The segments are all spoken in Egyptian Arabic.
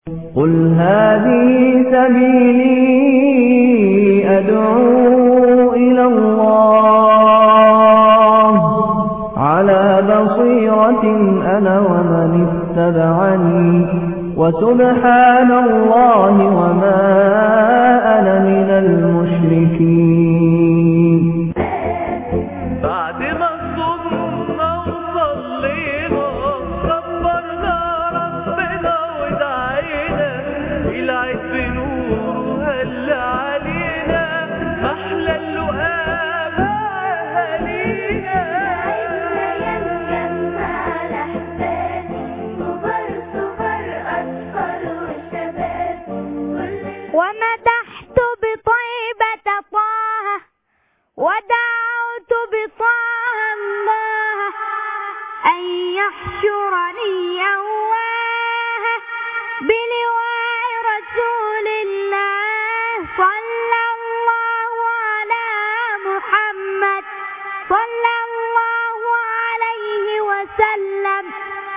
قل هذه سبيلي أدعو إلى الله على بصيرة أنا ومن اتبعني وسبحان الله وما أنا من المشركين بعد ما صمنا وصلينا كبرنا ربنا ودعينا العيد بنور وهل علينا احلى اللقاء مع اهالينا ومدحت بطيبة طه ودعوت بطه الله أن يحشرني أواه بلواء رسول الله صلى الله على محمد صلى الله عليه وسلم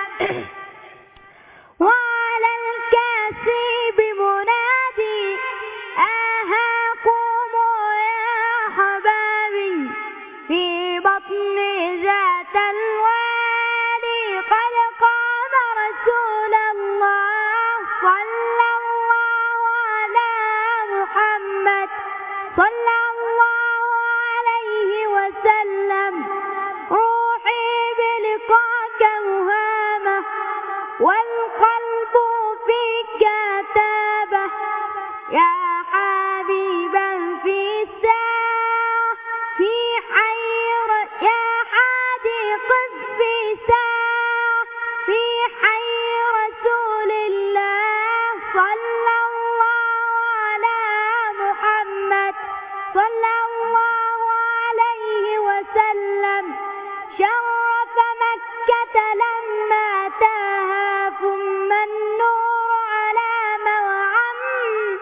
وعلى الكاسي بمنادي آها قوموا يا حبابي في بطن ذات الوادي قد قام رسول الله صلى الله على محمد صلى الله عليه وسلم روحي بلقاك مهامة والقلب فيك تابه يا حبيبا في الساعة في حي ر- يا حديقا في ساعة في حي رسول الله صلى الله على محمد صلى الله عليه وسلم شرف مكة لما تاها ثم النور على موعم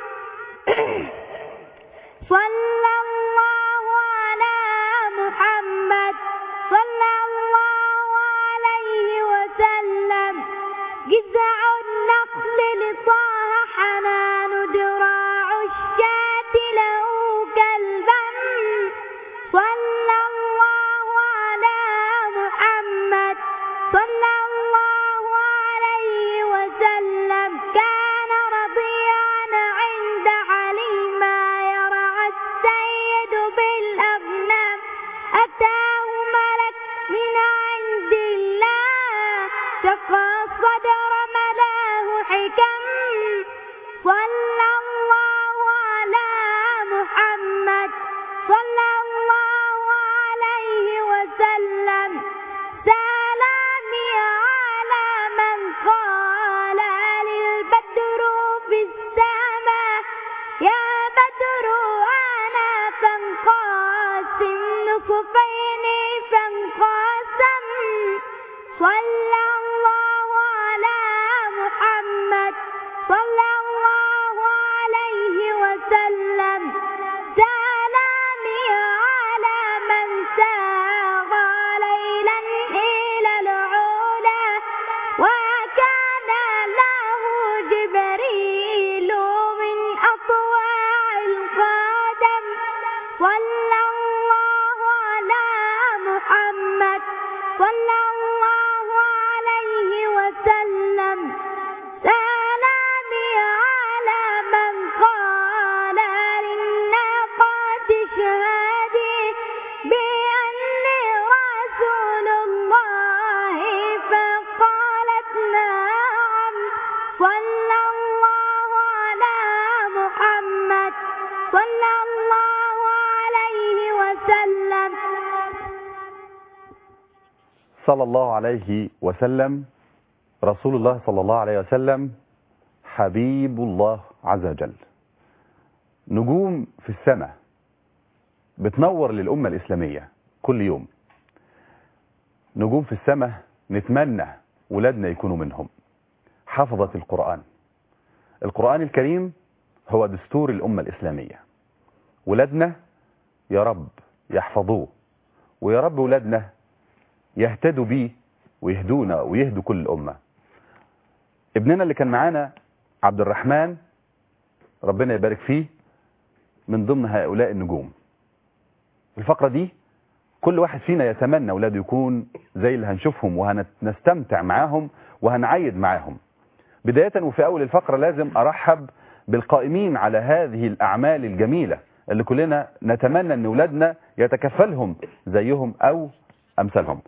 صلى الله على محمد صلى الله عليه وسلم جزع النخل لطه حنان دراع الشاة له كالبن صلى الله على محمد صلى الله عليه وسلم كان رضيعا عند حليما يرعى السيد بالأغنام أتاه ملك من عند الله شقى الصدر ملاه حكم صلى الله على محمد صلى الله عليه وسلم سلامي على من قال للبدر في السماء يا بدر أنا فانقاسم نصفين فانقاسم صلى الله على محمد صلى الله عليه وسلم سلامي على من ساغ ليلا إلى العلا وكان له جبريل من أطواع القدم صلى الله على محمد صلى الله عليه وسلم سلامي على من قال للناقة شهادي بأني رسول الله فقالت نعم صلى الله على محمد صلى الله عليه وسلم صلى الله عليه وسلم رسول الله صلى الله عليه وسلم حبيب الله عز وجل نجوم في السماء بتنور للأمة الإسلامية كل يوم نجوم في السماء نتمنى ولادنا يكونوا منهم حفظة القرآن القرآن الكريم هو دستور الأمة الإسلامية ولادنا يا رب يحفظوه ويا رب ولادنا يهتدوا بيه ويهدونا ويهدوا كل الأمة ابننا اللي كان معانا عبد الرحمن ربنا يبارك فيه من ضمن هؤلاء النجوم الفقرة دي كل واحد فينا يتمنى اولاده يكون زي اللي هنشوفهم وهنستمتع معاهم وهنعيد معاهم بداية وفي أول الفقرة لازم أرحب بالقائمين على هذه الأعمال الجميلة اللي كلنا نتمنى أن أولادنا يتكفلهم زيهم أو أمثالهم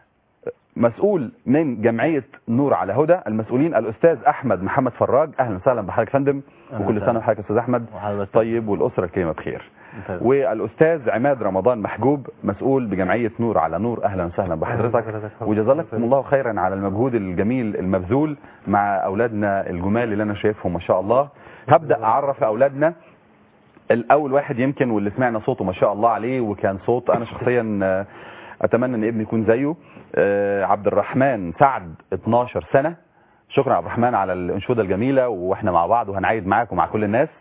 مسؤول من جمعية نور على هدى المسؤولين الأستاذ أحمد محمد فراج أهلا وسهلا بحضرتك يا فندم أهلا وكل وسهلا. سنة وحضرتك يا أستاذ أحمد وحضرتك طيب والأسرة الكريمة بخير طيب. والأستاذ عماد رمضان محجوب مسؤول بجمعية نور على نور أهلا وسهلا بحضرتك وجزاكم الله خيرا على المجهود الجميل المبذول مع أولادنا الجمال اللي أنا شايفهم ما شاء الله هبدأ أعرف أولادنا الأول واحد يمكن واللي سمعنا صوته ما شاء الله عليه وكان صوت أنا شخصيا آه، أتمنى أن ابني يكون زيه آه، عبد الرحمن سعد 12 سنة شكرا عبد الرحمن على الأنشودة الجميلة وإحنا مع بعض وهنعيد معاك ومع كل الناس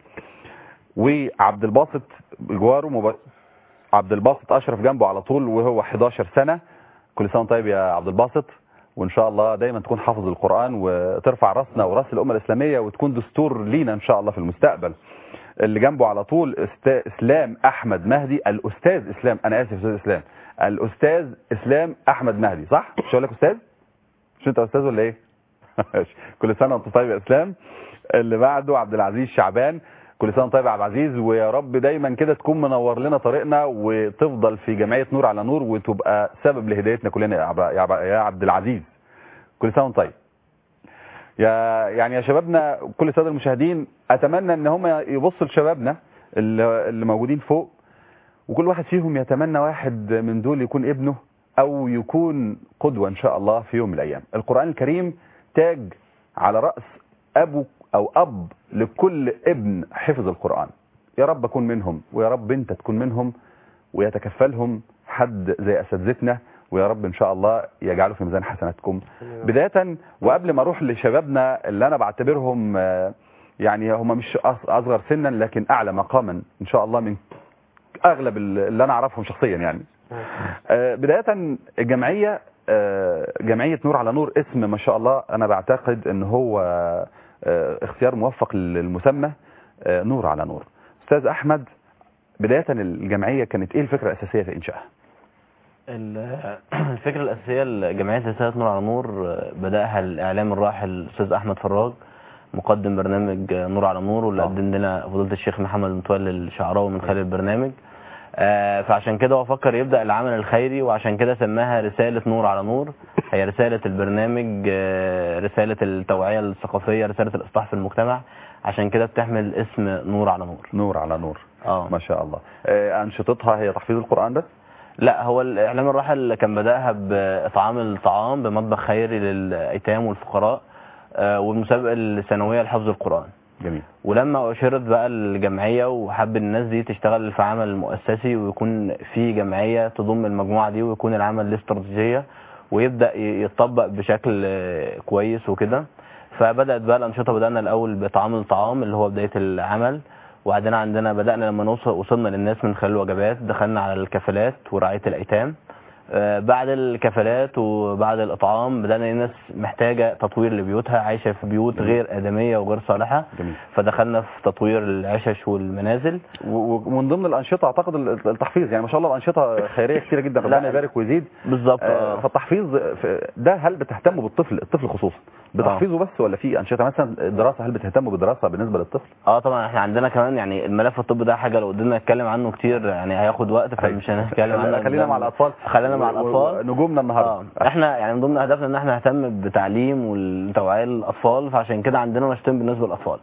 وعبد الباسط بجواره مب... عبد الباسط اشرف جنبه على طول وهو 11 سنه كل سنه وأنت طيب يا عبد الباسط وان شاء الله دايما تكون حافظ القران وترفع راسنا وراس الامه الاسلاميه وتكون دستور لينا ان شاء الله في المستقبل اللي جنبه على طول است... اسلام احمد مهدي الاستاذ اسلام انا اسف استاذ اسلام الاستاذ اسلام احمد مهدي صح مش هقول لك استاذ مش انت استاذ ولا ايه ماشي. كل سنه وانت طيب يا اسلام اللي بعده عبد العزيز شعبان كل سنه وأنت طيب يا عبد العزيز ويا رب دايما كده تكون منور لنا طريقنا وتفضل في جمعيه نور على نور وتبقى سبب لهدايتنا كلنا يا عب- يا عب- يا عبد العزيز كل سنه وأنت طيب يا يعني يا شبابنا كل الساده المشاهدين اتمنى ان هم يبصوا لشبابنا اللي اللي موجودين فوق وكل واحد فيهم يتمنى واحد من دول يكون ابنه او يكون قدوه ان شاء الله في يوم من الايام القران الكريم تاج على راس ابو او اب لكل ابن حفظ القران يا رب اكون منهم ويا رب انت تكون منهم ويتكفلهم حد زي اساتذتنا ويا رب ان شاء الله يجعله في ميزان حسناتكم بدايه وقبل ما اروح لشبابنا اللي انا بعتبرهم آه، يعني هم مش أص- اصغر سنا لكن اعلى مقاما ان شاء الله من اغلب اللي انا اعرفهم شخصيا يعني آه، بدايه الجمعيه آه، جمعيه نور على نور اسم ما شاء الله انا بعتقد ان هو آه، اختيار موفق للمسمى آه، نور على نور استاذ احمد بدايه الجمعيه كانت ايه الفكره الاساسيه في انشائها ال- الفكرة الأساسية لجمعية رسالة نور على نور آه، بدأها الإعلام الراحل الأستاذ أحمد فراج مقدم برنامج آه، نور على نور واللي آه. قدم لنا فضيلة الشيخ محمد متولي الشعراوي من خلال البرنامج آه، فعشان كده هو فكر يبدأ العمل الخيري وعشان كده سماها رسالة نور على نور هي رسالة البرنامج آه، رسالة التوعية الثقافية رسالة الإصلاح في المجتمع عشان كده بتحمل اسم نور على نور نور على نور اه ما شاء الله آه، انشطتها هي تحفيظ القران بس لا هو الاعلام الراحل كان بداها باطعام الطعام بمطبخ خيري للايتام والفقراء آه، والمسابقه السنويه لحفظ القران جميل ولما اشرت بقى الجمعيه وحب الناس دي تشتغل في عمل مؤسسي ويكون في جمعيه تضم المجموعه دي ويكون العمل له استراتيجيه ويبدا ي- يتطبق بشكل آه، كويس وكده فبدات بقى الانشطه بدانا الاول بطعام الطعام اللي هو بدايه العمل وبعدين عندنا بدانا لما نوصل وصلنا للناس من خلال الوجبات دخلنا على الكفالات ورعايه الايتام آه، بعد الكفالات وبعد الاطعام بدانا الناس محتاجه تطوير لبيوتها عايشه في بيوت غير ادميه وغير صالحه جميل فدخلنا في تطوير العشش والمنازل و- و- ومن ضمن الانشطه اعتقد ال- التحفيظ يعني ما شاء الله الانشطه خيريه كثيره جدا ربنا لا. يبارك ويزيد بالظبط آه، آه. فالتحفيظ في- ده هل بتهتموا بالطفل الطفل خصوصا بتحفيظه بس ولا في انشطه مثلا الدراسه هل بتهتموا بالدراسه بالنسبه للطفل اه طبعا احنا عندنا كمان يعني الملف الطبي ده حاجه لو قدرنا نتكلم عنه كتير يعني هياخد وقت فمش هنتكلم عنه خلينا مع الاطفال خلينا مع و- و- الاطفال نجومنا النهارده اه احنا يعني من ضمن اهدافنا ان احنا نهتم بتعليم والتوعيه للاطفال فعشان كده عندنا نشاطين بالنسبه للاطفال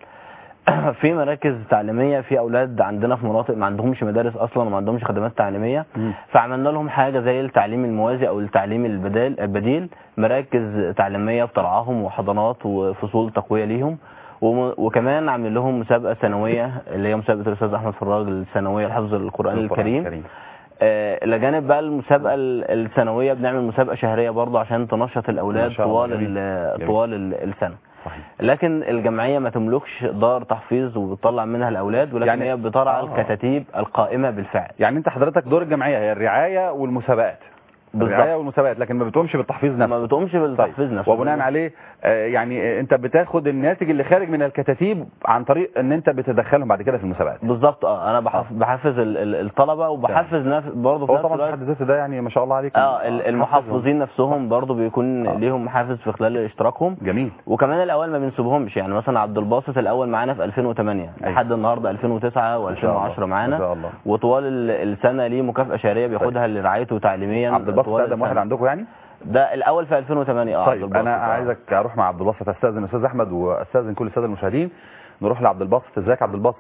في مراكز تعليميه في اولاد عندنا في مناطق ما عندهمش مدارس اصلا وما عندهمش خدمات تعليميه مم. فعملنا لهم حاجه زي التعليم الموازي او التعليم البدال البديل مراكز تعليميه بترعاهم وحضانات وفصول تقويه ليهم وم- وكمان عامل لهم مسابقه سنويه اللي هي مسابقه الاستاذ احمد فراج السنويه لحفظ القران الكريم آه، الى جانب بقى المسابقه ال- السنويه بنعمل مسابقه شهريه برضه عشان تنشط الاولاد ما شاء الله، طوال جميل. ال- جميل. طوال ال- السنه صحيح لكن الجمعيه ما تملكش دار تحفيظ وبتطلع منها الاولاد ولكن يعني- هي بترعى آه. الكتاتيب القائمه بالفعل يعني انت حضرتك دور الجمعيه هي الرعايه والمسابقات بالظبط. الرعايه والمسابقات لكن ما بتقومش بالتحفيظ نفسه ما بتقومش بالتحفيظ نفسه وبناء عليه آه، يعني آه، انت بتاخد الناتج اللي خارج من الكتاتيب عن طريق ان انت بتدخلهم بعد كده في المسابقات بالظبط اه انا بحف- بحفز ال- ال- الطلبه وبحفز نفس برضه في هو نفس طبعا في الوقت حد ذاته ده يعني ما شاء الله عليك اه ال- المحفظين نفسهم برضه بيكون آه. ليهم حافز في خلال اشتراكهم جميل وكمان الاول ما بنسيبهمش يعني مثلا عبد الباسط الاول معانا في 2008 أيوة. لحد النهارده 2009 ما شاء الله. و2010 ما معانا شاء الله وطوال ال- السنه ليه مكافاه شهريه بياخدها لرعايته تعليميا عبد الباسط طوال اقدم واحد السنة. عندكم يعني ده الاول في 2008 اه عبد طيب الباسط انا آه. عايزك اروح مع عبد الباسط استاذن استاذ احمد واستاذن كل الساده المشاهدين نروح لعبد الباسط ازيك يا عبد الباسط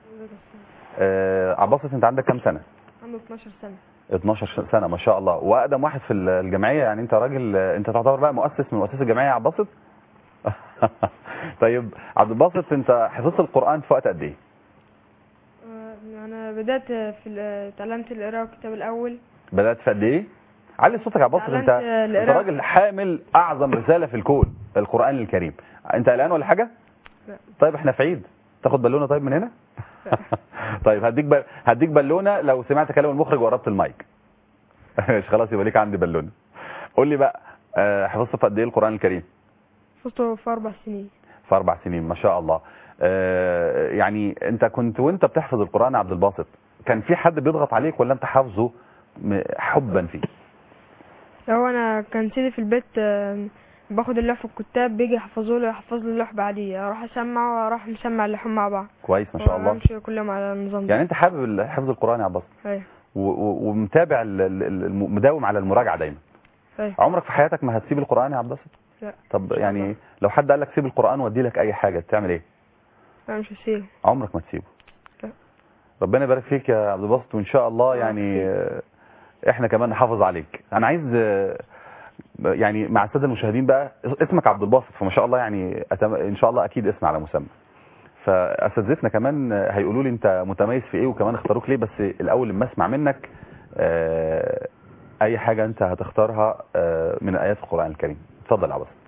آه عبد الباسط انت عندك كام سنه عنده 12 سنة 12 سنه ما شاء الله واقدم واحد في الجمعيه يعني انت راجل انت تعتبر بقى مؤسس من مؤسسي الجمعيه يا عبد الباسط طيب عبد الباسط انت حفظت القران في وقت قد ايه آه، أنا بدأت في ال- اتعلمت القراءة والكتاب الأول بدات في قد ايه علي صوتك يا عبد الباسط انت اتعلمت انت القراءة. راجل حامل اعظم رساله في الكون القران الكريم انت قلقان ولا حاجه لا. طيب احنا في عيد تاخد بالونه طيب من هنا طيب هديك بل... هديك بالونه لو سمعت كلام المخرج وقربت المايك مش خلاص يبقى ليك عندي بالونه قول لي بقى آه، حفظت في قد ايه القران الكريم فزته في أربع سنين في اربع سنين ما شاء الله آه، يعني انت كنت وانت بتحفظ القران يا عبد الباسط كان في حد بيضغط عليك ولا انت حافظه م- حبا فيه لو أنا كان سيدي في البيت آه، باخد اللوح في الكتاب بيجي يحفظوا لي يحفظ لي اللوح بعديه أروح أسمع وأروح مسمع اللوحين مع بعض كويس ما شاء الله أمشي كلهم على النظام ده يعني انت حابب ال- حفظ القران يا عبد الباسط أيوة و- و- ومتابع ال- ال- الم- مداوم على المراجعه دايما أيوة عمرك في حياتك ما هتسيب القران يا عبد الباسط لا طب شاء يعني الله. لو حد قال لك سيب القران وادي لك اي حاجه تعمل ايه لا مش هسيبه عمرك ما تسيبه لا. ربنا يبارك فيك يا عبد الباسط وان شاء الله يعني آه، احنا كمان نحافظ عليك انا عايز آه، يعني مع الساده المشاهدين بقى اسمك عبد الباسط فما شاء الله يعني أتم... ان شاء الله اكيد اسم على مسمى فاساتذتنا كمان آه، هيقولوا لي انت متميز في ايه وكمان اختاروك ليه بس الاول لما اسمع منك آه، اي حاجه انت هتختارها آه، من ايات القران الكريم اتفضل يا عبد الباسط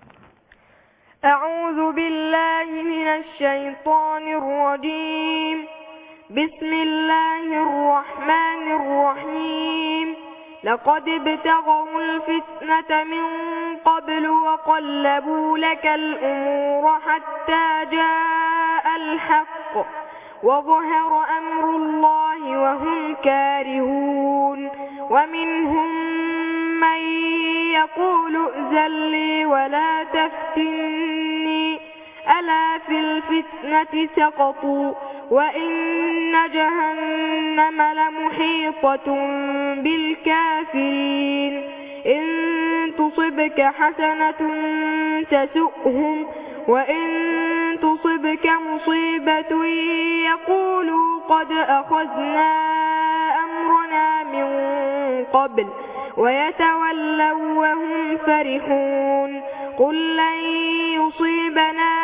أعوذ بالله من الشيطان الرجيم بسم الله الرحمن الرحيم لقد ابتغوا الفتنة من قبل وقلبوا لك الأمور حتى جاء الحق وظهر أمر الله وهم كارهون ومنهم من يقول ائذن لي ولا تفتني ألا في الفتنة سقطوا وإن جهنم لمحيطة بالكافرين إن تصبك حسنة تسؤهم وإن تصبك مصيبة يقولوا قد أخذنا أمرنا من قبل ويتولوا وهم فرحون قل لن يصيبنا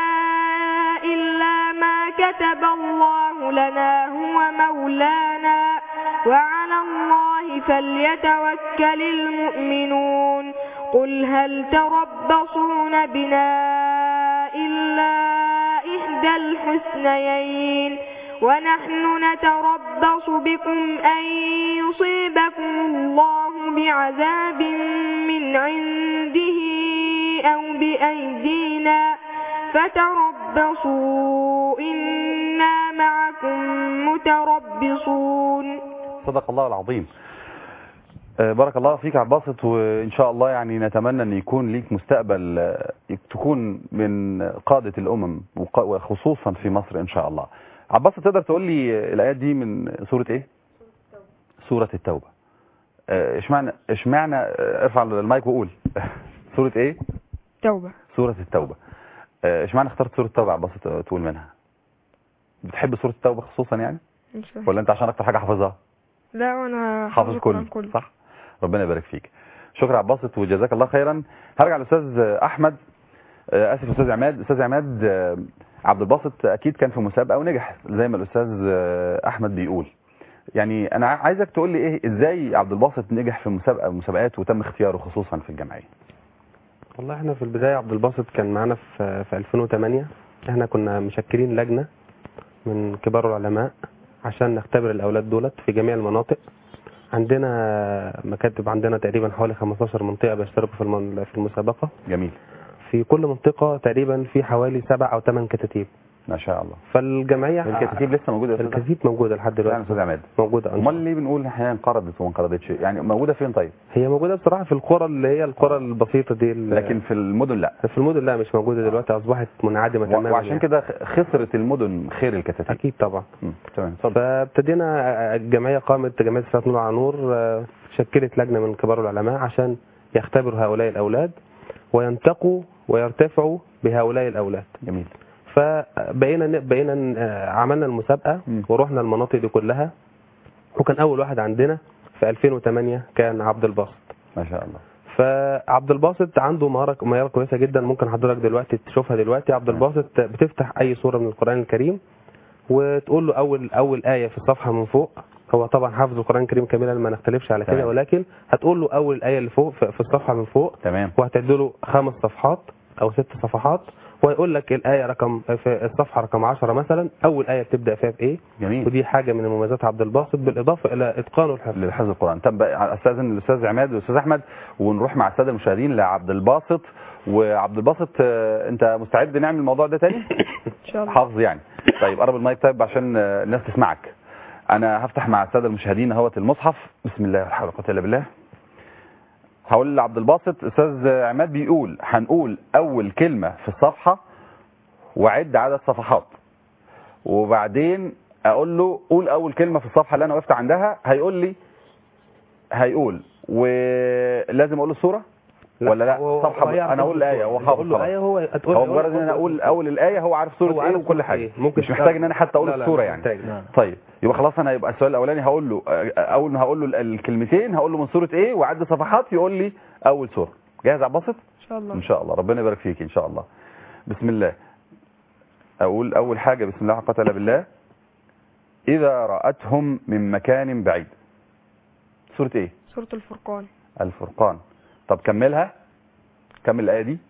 إلا ما كتب الله لنا هو مولانا وعلى الله فليتوكل المؤمنون قل هل تربصون بنا إلا إحدى الحسنيين ونحن نتربص بكم أن يصيبكم الله بعذاب من عنده أو بأيدينا فتربصوا إنا معكم متربصون صدق الله العظيم آه، بارك الله فيك يا عبد الباسط وان شاء الله يعني نتمنى ان يكون ليك مستقبل آه، تكون من قادة الامم وق- وخصوصا في مصر ان شاء الله عبد الباسط تقدر تقول لي آه، الايات دي من سورة ايه سورة التوبة آه، اشمعنى اشمعنى آه، ارفع المايك وقول سورة ايه توبة سورة التوبة آه، اشمعنى اخترت سورة التوبة يا عبد الباسط آه، تقول منها بتحب سورة التوبة خصوصا يعني مش فاهم. ولا انت عشان اكتر حاجة حافظها لا وانا حافظ القرآن كله صح ربنا يبارك فيك شكرا عبد الباسط وجزاك الله خيرا هرجع للاستاذ احمد آه، اسف استاذ عماد استاذ عماد آه، عبد الباسط اكيد كان في مسابقه ونجح زي ما الاستاذ آه، احمد بيقول يعني انا عايزك تقول لي ايه ازاي عبد الباسط نجح في مسابقه من المسابقات وتم اختياره خصوصا في الجمعيه والله احنا في البداية عبد الباسط كان معانا في في 2008 احنا كنا مشكلين لجنة من كبار العلماء عشان نختبر الأولاد دولت في جميع المناطق عندنا مكاتب عندنا تقريبا حوالي 15 منطقة بيشتركوا في المن- في المسابقة جميل في كل منطقة تقريبا في حوالي سبع أو ثمان كتاتيب ما شاء الله فالجمعية الكتاتيب لسه موجوده يا أستاذ الكتاتيب موجودة لحد فعلا دلوقتي استاذ عماد موجودة إن شاء امال الله. ليه بنقول احيانا انقرضت وما انقرضتش يعني موجوده فين طيب هي موجودة بصراحة في القرى اللي هي القرى البسيطة دي ال- لكن في المدن لا في المدن لا مش موجودة دلوقتي أصبحت منعدمة و- تماما وعشان يعني. كده خسرت المدن خير الكتاتيب أكيد طبعا مم. تمام اتفضل فابتدينا الجمعية قامت جمعية صفات نور على نور آه، شكلت لجنة من كبار العلماء عشان يختبروا هؤلاء الأولاد وينتقوا ويرتفعوا بهؤلاء الأولاد جميل فبقينا ن- بقينا ن- آه، عملنا المسابقة مم. ورحنا المناطق دي كلها وكان أول واحد عندنا في 2008 كان عبد الباسط ما شاء الله فعبد الباسط عنده مهارة مهارة كويسة جدا ممكن حضرتك دلوقتي تشوفها دلوقتي عبد الباسط بتفتح أي سورة من القرآن الكريم وتقول له أول أول آية في الصفحة من فوق هو طبعا حافظ القرآن الكريم كاملا ما نختلفش على كده تمام. ولكن هتقول له أول آية اللي فوق في في الصفحة من فوق تمام وهتدي له خمس صفحات أو ست صفحات ويقول لك الآية رقم في الصفحة رقم 10 مثلا أول آية بتبدأ فيها بإيه جميل ودي حاجة من مميزات عبد الباسط بالإضافة إلى إتقانه الحفظ لحفظ القران طب بقى استاذن الاستاذ عماد والاستاذ احمد ونروح مع الساده المشاهدين لعبد الباسط وعبد الباسط آه، انت مستعد نعمل الموضوع ده تاني ان شاء الله حافظ يعني طيب قرب المايك طيب عشان آه، الناس تسمعك انا هفتح مع الساده المشاهدين اهوت المصحف بسم الله ولا حول ولا قوه الا بالله هقول لعبد الباسط استاذ عماد بيقول هنقول اول كلمه في الصفحه وعد عدد صفحات وبعدين اقول له قول اول كلمه في الصفحه اللي انا وقفت عندها هيقول لي هيقول ولازم اقول له السوره ولا لا هو- صفحه هو هيعرف انا اقول السورة. الايه هو أنت حافظ تقول له خلاص. آية هو هتقول هو مجرد ان انا اقول اول الايه هو عارف سوره هو ايه عارف وكل سورة حاجه إيه. ممكن مش محتاج ان انا حتى اقول لا، لا، السوره مش يعني محتاج. نعم. طيب يبقى خلاص انا يبقى السؤال الاولاني هقول له آه، اول ما هقول له الكلمتين هقول له من سوره ايه وعد صفحات يقول لي اول سوره جاهز يا عباسط ان شاء الله ان شاء الله ربنا يبارك فيك ان شاء الله بسم الله اقول اول حاجه بسم الله حق الا بالله اذا راتهم من مكان بعيد سوره ايه سورة الفرقان الفرقان طب كملها كمل الايه دي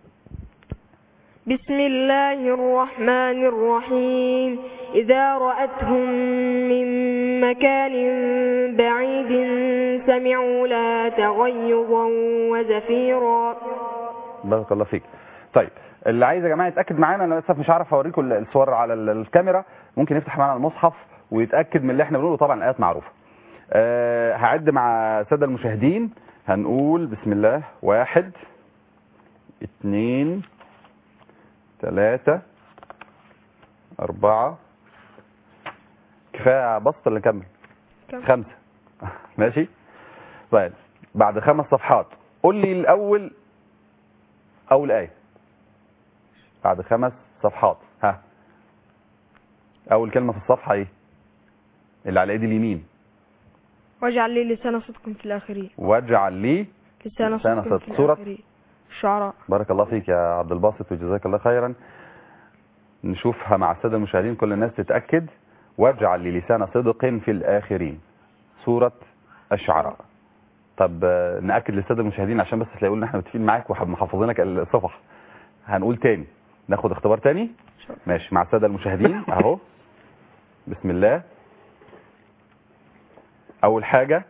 بسم الله الرحمن الرحيم إذا رأتهم من مكان بعيد سمعوا لها تغيظا وزفيرا بارك الله فيك طيب اللي عايز يا جماعه يتاكد معانا انا للاسف مش عارف اوريكم الصور على ال- الكاميرا ممكن يفتح معانا المصحف ويتاكد من اللي احنا بنقوله طبعا الايات معروفه أه هعد مع الساده المشاهدين هنقول بسم الله واحد اتنين تلاتة أربعة كفاية بسط اللي نكمل كم؟ خمسة ماشي طيب بعد خمس صفحات قول لي الأول أول آية بعد خمس صفحات ها أول كلمة في الصفحة إيه اللي على إيدي اليمين واجعل لي لسان صدق في الآخرين واجعل لي لسان لسان صدق صدق. في سورة؟ الآخرين الشعراء بارك الله فيك يا عبد الباسط وجزاك الله خيرا نشوفها مع السادة المشاهدين كل الناس تتأكد واجعل لي لسان صدق في الآخرين سورة الشعراء طب آه، نأكد للسادة المشاهدين عشان بس تلاقوا ان احنا متفقين معاك ومحافظينك الصفح هنقول تاني ناخد اختبار تاني شاء الله. ماشي مع السادة المشاهدين اهو بسم الله اول حاجة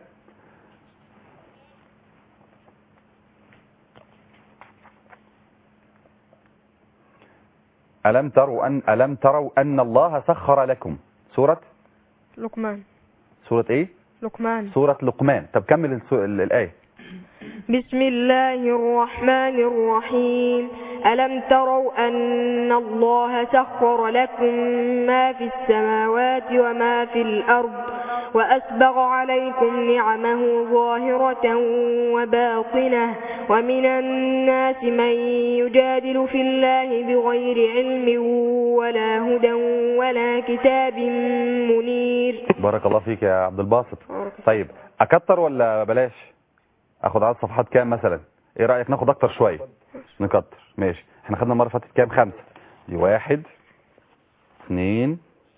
ألم تروا أن ألم تروا أن الله سخر لكم سورة لقمان سورة إيه؟ لقمان سورة لقمان طب كمل السو- ال- الآية بسم الله الرحمن الرحيم ألم تروا أن الله سخر لكم ما في السماوات وما في الأرض وأسبغ عليكم نعمه ظاهرة وباطنة ومن الناس من يجادل في الله بغير علم ولا هدى ولا كتاب منير بارك الله فيك يا عبد الباسط طيب أكتر ولا بلاش أخد عدد صفحات كام مثلا إيه رأيك ناخد أكتر شوية نكتر ماشي احنا خدنا المرة اللي فاتت كام خمسة دي واحد اثنين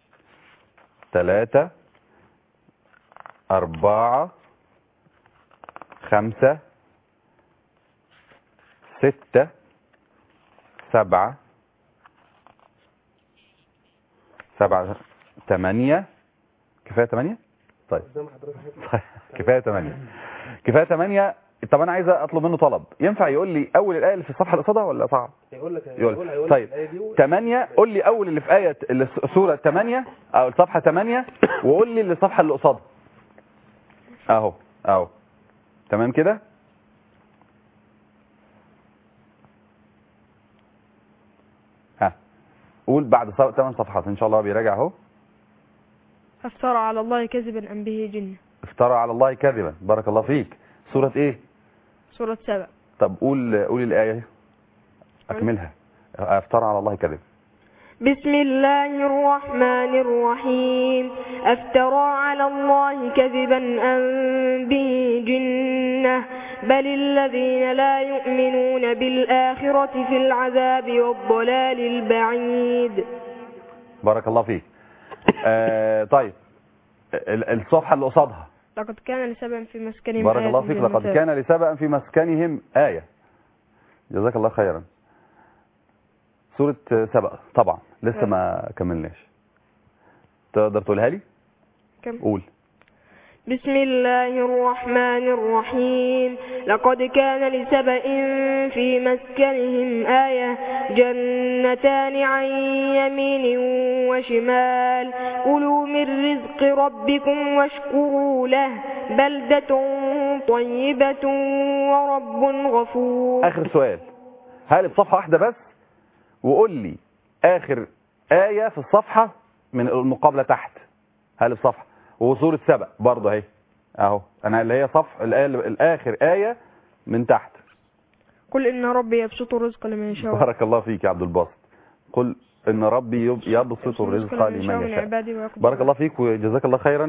ثلاثة أربعة خمسة ستة سبعة سبعة ثمانية كفاية ثمانية طيب طيب، كفاية ثمانية كفاية ثمانية طب انا عايز اطلب منه طلب ينفع يقول لي اول الايه اللي في الصفحه اللي قصادها ولا صعب يقول لك يقول طيب 8 قول لي اول اللي في ايه اللي في سوره 8 او الصفحه 8 وقول لي اللي الصفحه اللي قصادها اهو اهو تمام كده ها قول بعد 8 صفحات ان شاء الله بيراجع اهو افترى على الله كذبا ام به جنه افترى على الله كذبا بارك الله فيك سوره ايه سورة سبع طب قول قول الايه اكملها افترى على الله كذب بسم الله الرحمن الرحيم افترى على الله كذبا أم به جنة بل الذين لا يؤمنون بالآخرة في العذاب والضلال البعيد بارك الله فيك آه طيب ال- الصفحه اللي قصادها لقد كان لسبع في مسكنهم بارك آية الله فيك لقد للنساء. كان لسبأ في مسكنهم آية جزاك الله خيرا سورة سبأ طبعا لسه ما كملناش تقدر تقولها لي كم؟ قول بسم الله الرحمن الرحيم لقد كان لسبأ في مسكنهم آية جنتان عن يمين وشمال كلوا من رزق ربكم واشكروا له بلدة طيبة ورب غفور آخر سؤال هقلب صفحة واحدة بس وقول لي آخر آية في الصفحة من المقابلة تحت هقلب صفحة وسورة سبأ برضه اهي اهو انا اللي هي صف الآية اللي- الآخر آية من تحت قل إن ربي يبسط الرزق لمن يشاء بارك الله فيك يا عبد الباسط قل ان ربي يب- يبسط الرزق لمن من يشاء عبادي ويقدر بارك الله فيك وجزاك الله خيرا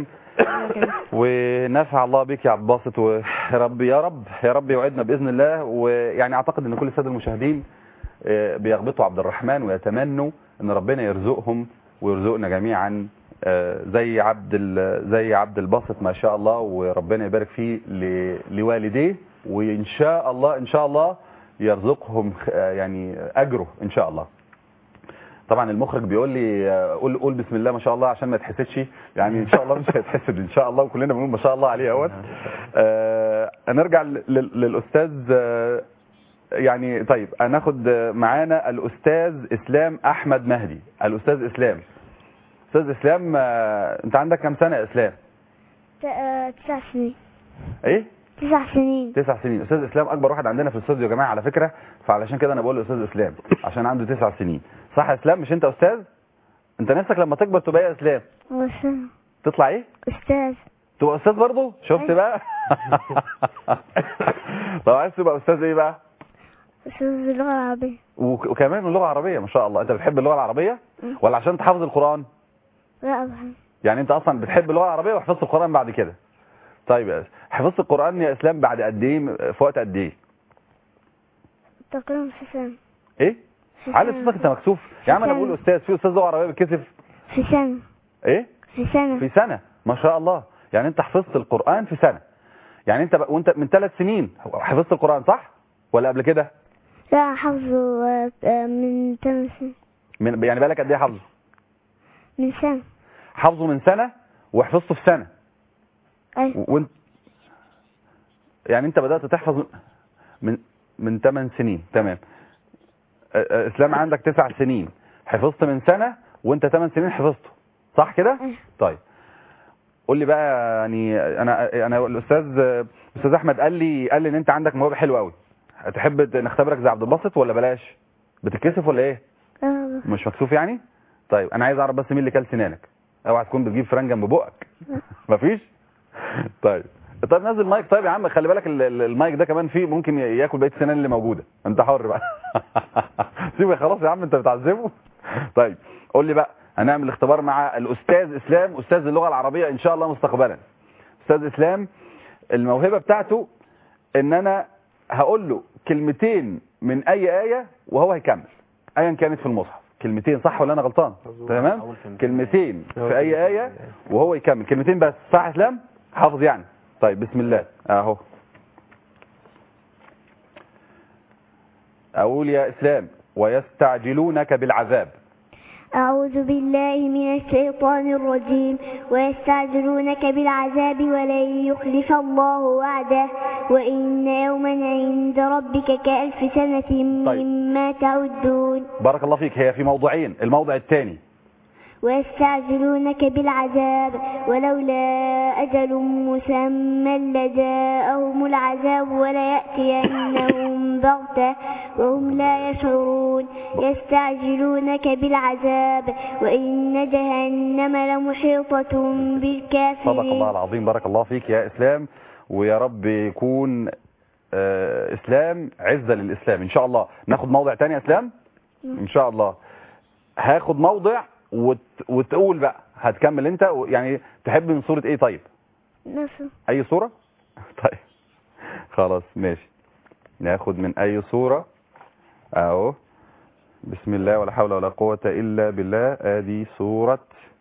ونفع الله بك يا عبد الباسط ويا رب يا رب يا رب يوعدنا باذن الله ويعني اعتقد ان كل الساده المشاهدين آه، بيغبطوا عبد الرحمن ويتمنوا ان ربنا يرزقهم ويرزقنا جميعا آه، زي عبد ال- زي عبد الباسط ما شاء الله وربنا يبارك فيه ل- لوالديه وان شاء الله ان شاء الله يرزقهم آه، يعني اجره ان شاء الله طبعا المخرج بيقول لي آه، قول قول بسم الله ما شاء الله عشان ما تحسدش يعني ان شاء الله مش هيتحسد ان شاء الله وكلنا بنقول ما شاء الله عليه اهوت آه، هنرجع لل- للاستاذ آه، يعني طيب هناخد آه، معانا الاستاذ اسلام احمد مهدي الاستاذ اسلام استاذ اسلام آه، انت عندك كام سنه يا اسلام تسع سنين ايه تسع سنين تسع سنين استاذ اسلام اكبر واحد عندنا في الاستوديو يا جماعه على فكره فعلشان كده انا بقول له استاذ اسلام عشان عنده تسع سنين صح يا اسلام مش انت استاذ انت نفسك لما تكبر تبقى إيه يا اسلام بس تطلع ايه أستاذ تبقى استاذ برضه شفت بقى طب عايز تبقى استاذ ايه بقى أستاذ اللغة العربية وك- وكمان اللغه العربيه ما شاء الله انت بتحب اللغه العربيه ولا عشان تحفظ القران لا أفهم يعني انت اصلا بتحب اللغه العربيه وحفظت القران بعد كده طيب يا أس- حفظت القران يا اسلام بعد قد ايه في وقت قد ايه تقريبا في سنة ايه في على سنة. صوتك انت مكسوف يا عم انا سنة. بقول استاذ في استاذ لغه عربيه بيتكسف في سنة ايه في سنة في سنه ما شاء الله يعني انت حفظت القران في سنه يعني انت بق... وانت من ثلاث سنين حفظت القران صح ولا قبل كده لا حفظه آه، من ثمان سنين من يعني بالك قد ايه حافظه من سنة حافظه من سنه وحفظته في سنه أي و- وانت يعني انت بدات تحفظ من من 8 سنين تمام ا- ا- اسلام عندك 9 سنين حفظت من سنه وانت 8 سنين حفظته صح كده أي. طيب قول لي بقى يعني انا انا الاستاذ استاذ احمد قال لي قال لي ان انت عندك موهبه حلوه قوي تحب نختبرك زي عبد الباسط ولا بلاش بتتكسف ولا ايه لا مش مكسوف يعني طيب انا عايز اعرف بس مين اللي كل سنانك اوعى تكون بتجيب فران جنب بقك مفيش طيب طيب نزل مايك طيب يا عم خلي بالك ال- ال- المايك ده كمان فيه ممكن ي- ياكل بقيه السنان اللي موجوده انت حر بقى سيبه خلاص يا عم انت بتعذبه طيب قول لي بقى هنعمل اختبار مع الاستاذ اسلام استاذ اللغه العربيه ان شاء الله مستقبلا استاذ اسلام الموهبه بتاعته ان انا هقول له كلمتين من اي ايه وهو هيكمل ايا كانت في المصحف كلمتين صح ولا انا غلطان تمام أول كلمتين. كلمتين في اي ايه وهو يكمل كلمتين بس صح يا اسلام حافظ يعني طيب بسم الله اهو اقول يا اسلام ويستعجلونك بالعذاب أعوذ بالله من الشيطان الرجيم ويستعجلونك بالعذاب ولن يخلف الله وعده وإن يوما عند ربك كألف سنة طيب. مما تعدون بارك الله فيك هي في موضوعين الموضع الثاني ويستعجلونك بالعذاب ولولا أجل مسمى لجاءهم العذاب وليأتينهم بغتة وهم لا يشعرون يستعجلونك بالعذاب وإن جهنم لمحيطة صدق الله بالكافرين العظيم بارك الله فيك يا اسلام ويا رب يكون آه، اسلام عزة للاسلام ان شاء الله ناخد موضع تاني يا اسلام ان شاء الله هاخد موضع وت... وتقول بقى هتكمل انت و- يعني تحب من صورة ايه طيب نصر اي صورة طيب خلاص ماشي ناخد من اي صورة اهو بسم الله ولا حول ولا قوة الا بالله ادي صورة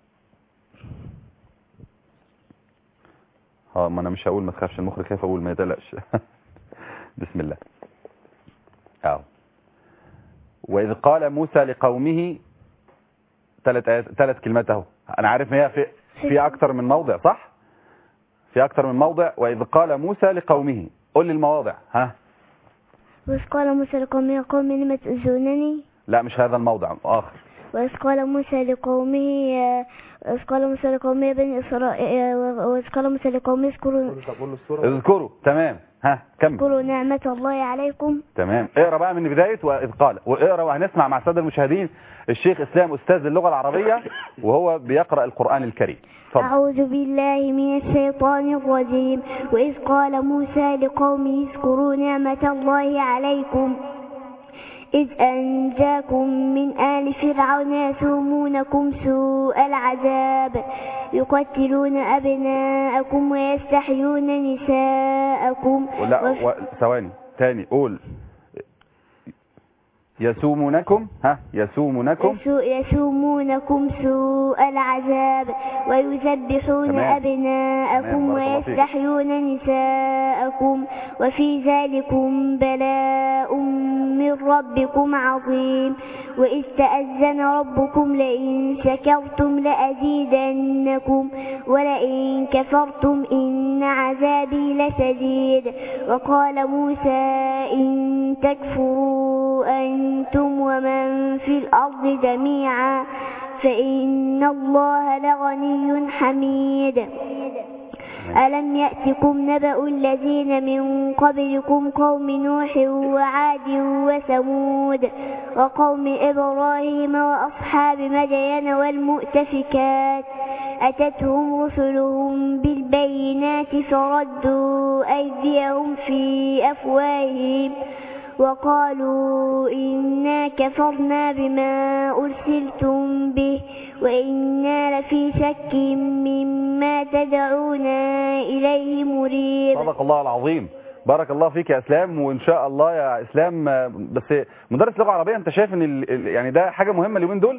اه ما انا مش هقول ما تخافش المخرج خايف اقول ما يتقلقش بسم الله اهو واذ قال موسى لقومه ثلاث آيات ثلاث كلمات اهو انا عارف ان هي في في اكتر من موضع صح في اكتر من موضع واذ قال موسى لقومه قول لي المواضع ها وإذ قال موسى لقومه قوم لم تؤذونني لا مش هذا الموضع اخر وإذ قال موسى لقومه وإذ قال موسى لقومه بني إسرائيل وإذ قال موسى لقومه اذكروا قول له الصورة اذكروا تمام ها كمل اذكروا نعمة الله عليكم تمام اقرا بقى من بدايه واذ قال واقرا وهنسمع مع الساده المشاهدين الشيخ اسلام استاذ اللغه العربيه وهو بيقرا القران الكريم اتفضل أعوذ بالله من الشيطان الرجيم وإذ قال موسى لقومه اذكروا نعمة الله عليكم إذ أنجاكم من آل فرعون يسومونكم سوء العذاب يقتلون أبناءكم ويستحيون نساءكم لا وف- و- ثواني تاني قول يسومونكم ها يسومونكم يسو- يسومونكم سوء العذاب ويذبحون تمام. أبناءكم تمام، بارك الله فيك. ويستحيون نساءكم وفي ذلكم بلاء من ربكم عظيم وإذ تأذن ربكم لئن شكرتم لأزيدنكم ولئن كفرتم إن عذابي لشديد وقال موسى إن تكفروا أنتم ومن في الأرض جميعا فإن الله لغني حميد ألم يأتكم نبأ الذين من قبلكم قوم نوح وعاد وثمود وقوم إبراهيم وأصحاب مدين والمؤتفكات أتتهم رسلهم بالبينات فردوا أيديهم في أفواههم وقالوا إنا كفرنا بما أرسلتم به وإنا لفي شك مما تدعونا إليه مريب صدق الله العظيم بارك الله فيك يا اسلام وان شاء الله يا اسلام آه، بس مدرس لغه عربيه انت شايف ان ال- ال- يعني ده حاجه مهمه اليومين دول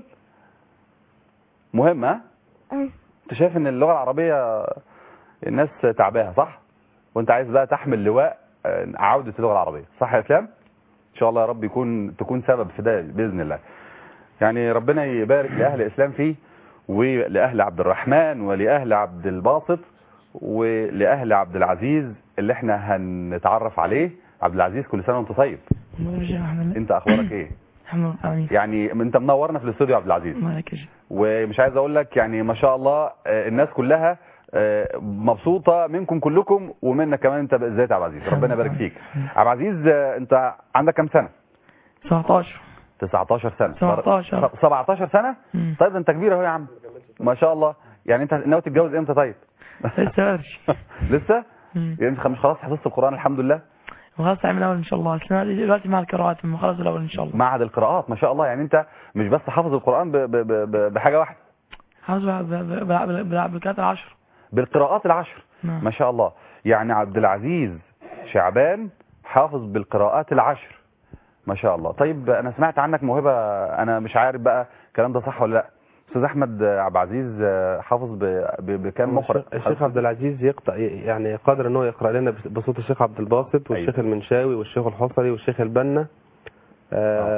مهمه ها؟ أه. انت شايف ان اللغه العربيه الناس تعباها صح وانت عايز بقى تحمل لواء آه، عوده اللغه العربيه صح يا اسلام ان شاء الله يا رب يكون تكون سبب في ده باذن الله يعني ربنا يبارك لاهل الاسلام فيه ولاهل عبد الرحمن ولاهل عبد الباسط ولاهل عبد العزيز اللي احنا هنتعرف عليه عبد العزيز كل سنه وانت طيب انت اخبارك ايه الحمد لله آمين يعني انت منورنا في الاستوديو يا عبد العزيز مالك يا شيخ ومش عايز اقول لك يعني ما شاء الله آه، الناس كلها آه، مبسوطه منكم كلكم ومنك كمان انت بالذات يا عبد العزيز ربنا يبارك فيك عبد العزيز آه، انت عندك كام سنه 17 19 سنه 17. 17 سنه مم. طيب ده انت كبير اهو يا عم ما شاء الله يعني انت ناوي تتجوز امتى طيب لسه بدري لسه مم. يعني انت مش خلاص حفظت القران الحمد لله وخلاص عامل الاول ان شاء الله أصل أنا دلوقتي مع القراءات لما خلص الاول ان شاء الله معهد القراءات ما شاء الله يعني انت مش بس حافظ القران ب- ب- ب- بحاجه واحده حافظ بلعب بلعب بلعب بالكات العشر بالقراءات العشر نعم. ما شاء الله يعني عبد العزيز شعبان حافظ بالقراءات العشر ما شاء الله طيب انا سمعت عنك موهبه انا مش عارف بقى الكلام ده صح ولا لا استاذ احمد عبد العزيز حافظ ب- ب- بكام مقرئ الشيخ- الشيخ عبد العزيز يقطع يعني قادر ان هو يقرا لنا بس- بصوت الشيخ عبد الباسط والشيخ أيوة. المنشاوي والشيخ الحصري والشيخ البنا آه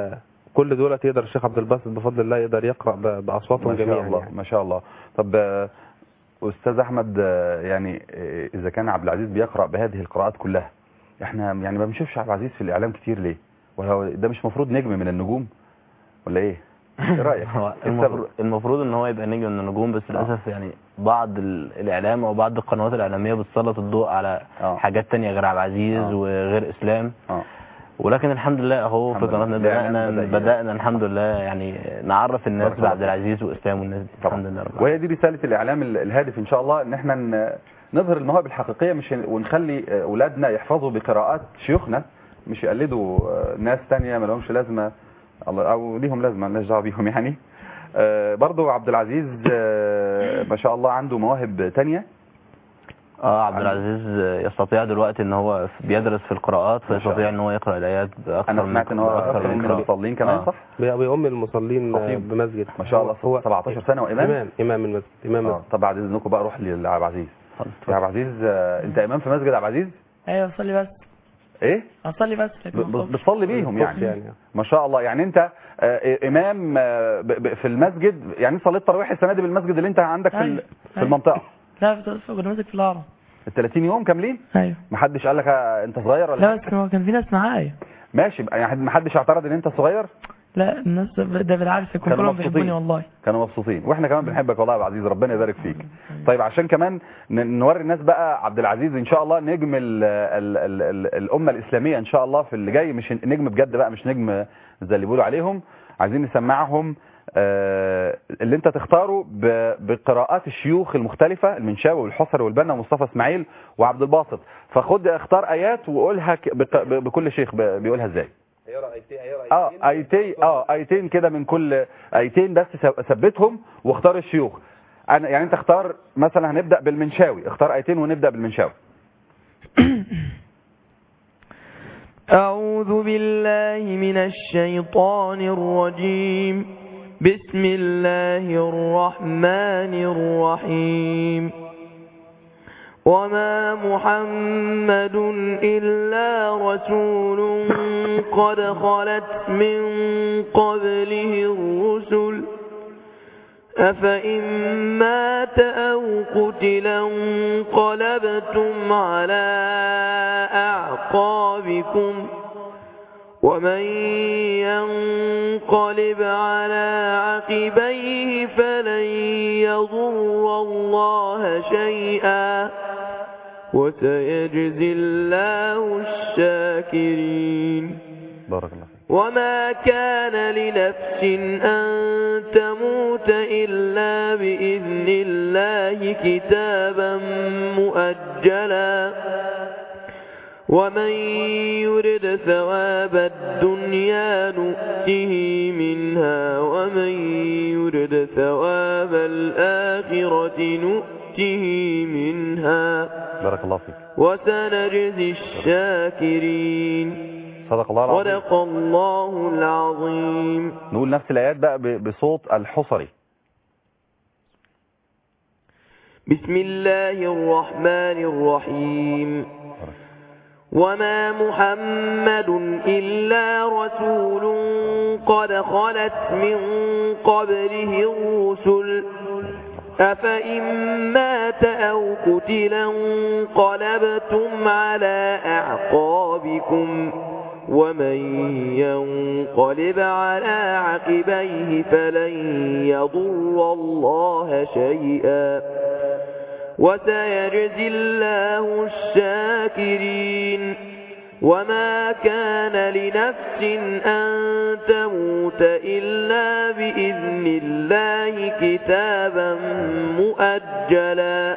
كل دولت يقدر الشيخ عبد الباسط بفضل الله يقدر يقرا ب- باصواتهم ما شاء جميعا الله يعني. ما شاء الله طب آه، استاذ احمد آه، يعني آه، اذا كان عبد العزيز بيقرا بهذه القراءات كلها احنا يعني ما بنشوفش عبد العزيز في الاعلام كتير ليه وهو ده مش مفروض نجم من النجوم ولا ايه ايه رايك هو إيه السبب؟ المفروض, المفروض ان هو يبقى نجم من النجوم بس للاسف يعني بعض ال- الاعلام او بعض القنوات الاعلاميه بتسلط الضوء على آه. حاجات تانية غير عبد العزيز آه. وغير اسلام اه ولكن الحمد لله اهو في الحمد لله. قناتنا الإعلام بدانا بدأ ي- بدانا الحمد لله يعني نعرف الناس بارك الله بعبد العزيز واسلام والناس دي الحمد لله رب وهي دي رساله الاعلام ال- الهادف ان شاء الله ان احنا ن- نظهر المواهب الحقيقيه مش ونخلي آه، اولادنا يحفظوا بقراءات شيوخنا مش يقلدوا آه، ناس تانية ما لهمش لازمه الله- او ليهم لازمه مالناش دعوه بيهم يعني آه، برضو عبد العزيز آه، ما شاء الله عنده مواهب تانية اه عبد العزيز يستطيع دلوقتي ان هو بيدرس في القراءات ما شاء فيستطيع الله. ان هو يقرا الايات باكثر انا من سمعت ان هو بأكثر اكثر من قراءة. المصلين كمان آه. صح بي- بيؤم المصلين آه، خطيب. بمسجد ما شاء الله هو 17 سنه وامام امام امام المسجد امام آه، المسجد. طب بعد اذنكم بقى اروح لعبد العزيز اتفضل. يا عبد العزيز آه، انت امام في مسجد عبد العزيز ايوه اصلي بس ايه اصلي بس لكن ب- ما ب- بتصلي بيهم يعني يعني ما شاء الله يعني انت آه، امام آه، ب- ب- في المسجد يعني صليت تراويح السنه دي بالمسجد اللي انت عندك في ال- أيوة. في أيوة. المنطقه لا في كنت ماسك في الهرم ال 30 يوم كاملين ايوه ما حدش قال لك آه، انت صغير ولا لا حاجة؟ بس هو كان في ناس معايا ماشي بقى، يعني ما حدش اعترض ان انت صغير لا الناس ده بالعكس كانوا كانوا كلهم مبسوطين. بيحبوني والله كانوا مبسوطين واحنا كمان بنحبك والله يا عبد العزيز ربنا يبارك فيك طيب عشان كمان ن- نوري الناس بقى عبد العزيز ان شاء الله نجم ال ال ال ال الامه الاسلاميه ان شاء الله في اللي جاي مش نجم بجد بقى مش نجم زي اللي بيقولوا عليهم عايزين نسمعهم آه، اللي انت تختاره ب- بقراءات الشيوخ المختلفه المنشاوي والحصري والبنا ومصطفى اسماعيل وعبد الباسط فخد اختار ايات وقولها ك- بق- ب- بكل شيخ ب- بيقولها ازاي اه ايتين اه ايتين كده من كل ايتين بس ث- ثبتهم واختار الشيوخ انا يعني انت اختار مثلا هنبدا بالمنشاوي اختار ايتين ونبدا بالمنشاوي أعوذ بالله من الشيطان الرجيم بسم الله الرحمن الرحيم وما محمد إلا رسول قد خلت من قبله الرسل أفإن مات أو قتلا انقلبتم على أعقابكم ومن ينقلب على عقبيه فلن يضر الله شيئا وسيجزي الله الشاكرين بارك الله فيك وما كان لنفس أن تموت إلا بإذن الله كتابا مؤجلا ومن يرد ثواب الدنيا نؤته منها ومن يرد ثواب الآخرة نؤته منها بارك الله فيك وسنجزي الشاكرين صدق الله العظيم صدق الله العظيم نقول نفس الايات بقى ب- بصوت الحصري بسم الله الرحمن الرحيم وما محمد إلا رسول قد خلت من قبله الرسل أفإن مات أو قتلا انقلبتم على أعقابكم ومن ينقلب على عقبيه فلن يضر الله شيئا وسيجزي الله الشاكرين وما كان لنفس أن تموت إلا بإذن الله كتابا مؤجلا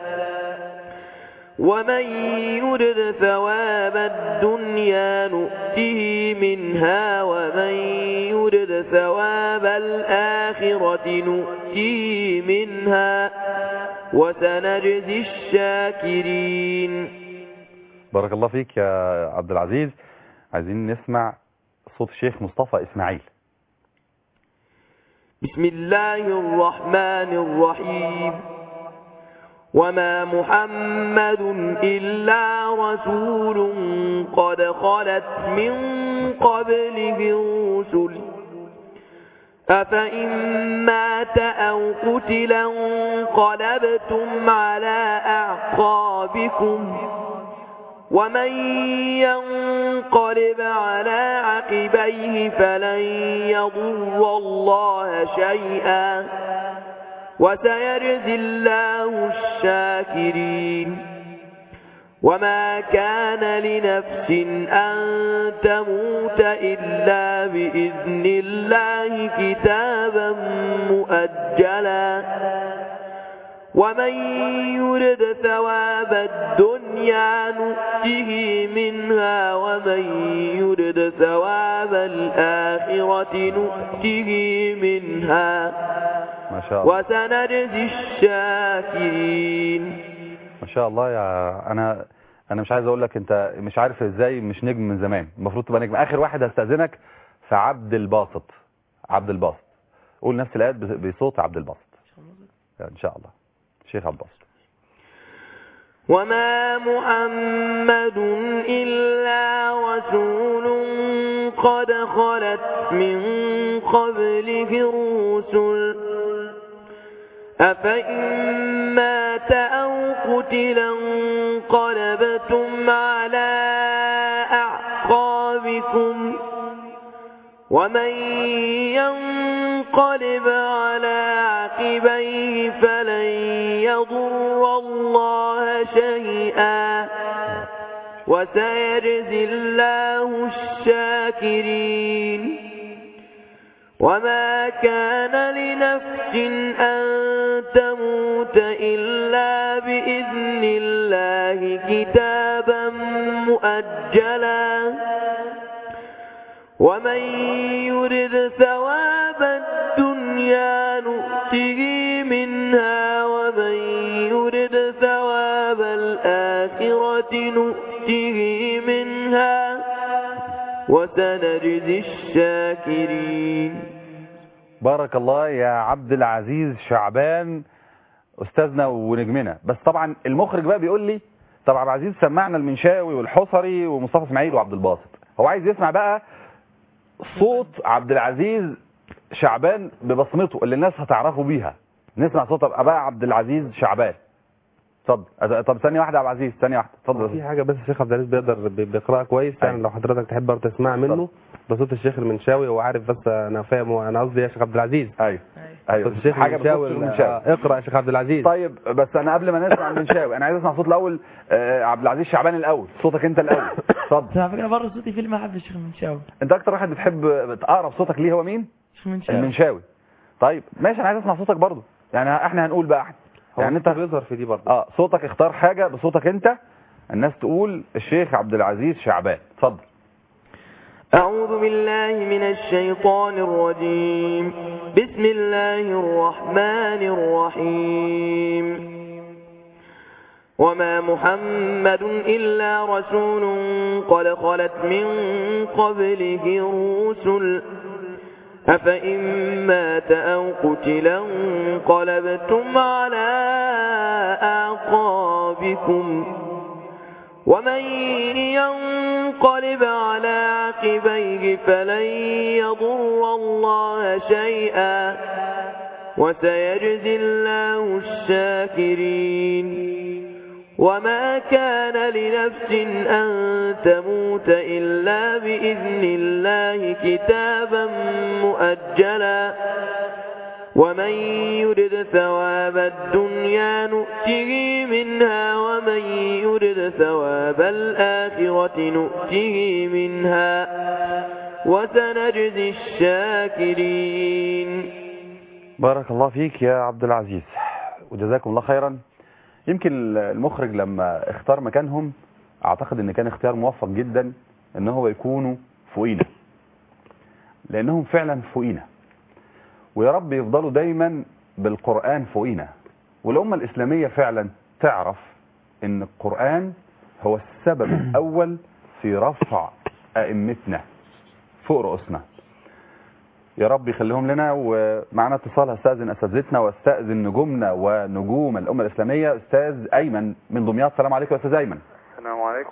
ومن يرد ثواب الدنيا نؤته منها ومن يرد ثواب الآخرة نؤته منها وسنجزي الشاكرين بارك الله فيك يا عبد العزيز عايزين نسمع صوت الشيخ مصطفى اسماعيل بسم الله الرحمن الرحيم وما محمد إلا رسول قد خلت من قبله الرسل أفإن مات أو قتل انقلبتم على أعقابكم ومن ينقلب على عقبيه فلن يضر الله شيئا وسيجزي الله الشاكرين وما كان لنفس أن تموت إلا بإذن الله كتابا مؤجلا ومن يرد ثواب الدنيا نؤته منها ومن يرد ثواب الآخرة نؤته منها ما شاء الله وسنجزي الشاكرين ما شاء الله يا انا انا مش عايز اقول لك انت مش عارف ازاي مش نجم من زمان المفروض تبقى نجم اخر واحد هستاذنك في عبد الباسط عبد الباسط قول نفس الايات بص- بصوت عبد الباسط ان شاء الله شيخ عبد الباسط وما محمد إلا رسول قد خلت من قبله الرسل أفإن مات أو قتل انقلبتم على أعقابكم ومن ينقلب على عقبيه فلن يضر الله شيئا وسيجزي الله الشاكرين وما كان لنفس أن تموت إلا بإذن الله كتابا مؤجلا ومن يرد ثواب الدنيا نؤته منها ومن يرد ثواب الآخرة نؤته منها وسنجزي الشاكرين بارك الله يا عبد العزيز شعبان استاذنا ونجمنا بس طبعا المخرج بقى بيقول لي طب عبد العزيز سمعنا المنشاوي والحصري ومصطفى اسماعيل وعبد الباسط هو عايز يسمع بقى صوت عبد العزيز شعبان ببصمته اللي الناس هتعرفه بيها نسمع صوت بقى عبد العزيز شعبان اتفضل طب ثانيه واحده يا عبد العزيز ثانيه واحده اتفضل في حاجه بس الشيخ عبد العزيز بيقدر بي- بيقراها كويس يعني لو حضرتك تحب برضه تسمع منه بصوت الشيخ المنشاوي هو عارف بس انا فاهم انا قصدي يا شيخ عبد العزيز ايوه ايوه صوت الشيخ حاجه بصوت المنشاوي المنشاوي آه، اقرا يا شيخ عبد العزيز طيب بس انا قبل ما نسمع المنشاوي انا عايز اسمع صوت الاول آه، عبد العزيز شعبان الاول صوتك انت الاول اتفضل بس على فكره برضه صوتي فيلم احب الشيخ المنشاوي انت اكتر واحد بتحب اقرب صوتك ليه هو مين الشيخ المنشاوي المنشاوي طيب ماشي انا عايز اسمع صوتك برضه يعني احنا هنقول بقى احنا يعني انت بيظهر في دي برضه اه صوتك اختار حاجه بصوتك انت الناس تقول الشيخ عبد العزيز شعبان اتفضل أعوذ بالله من الشيطان الرجيم بسم الله الرحمن الرحيم وما محمد إلا رسول قد خلت من قبله الرسل أفإن مات أو قتل انقلبتم على أعقابكم ومن ينقلب على عقبيه فلن يضر الله شيئا وسيجزي الله الشاكرين وما كان لنفس أن تموت إلا بإذن الله كتابا مؤجلا ومن يرد ثواب الدنيا نؤته منها ومن يرد ثواب الآخرة نؤته منها وسنجزي الشاكرين بارك الله فيك يا عبد العزيز وجزاكم الله خيرا يمكن المخرج لما اختار مكانهم اعتقد ان كان اختيار موفق جدا ان هو يكونوا فوقينا لانهم فعلا فوقينا ويا رب يفضلوا دايما بالقرآن فوقينا والأمة الإسلامية فعلا تعرف ان القرآن هو السبب الأول في رفع أئمتنا فوق رؤوسنا يا رب يخليهم لنا ومعنا اتصال هستأذن أساتذتنا واستأذن نجومنا ونجوم الأمة الإسلامية أستاذ أيمن من دمياط السلام عليكم يا أستاذ أيمن السلام عليكم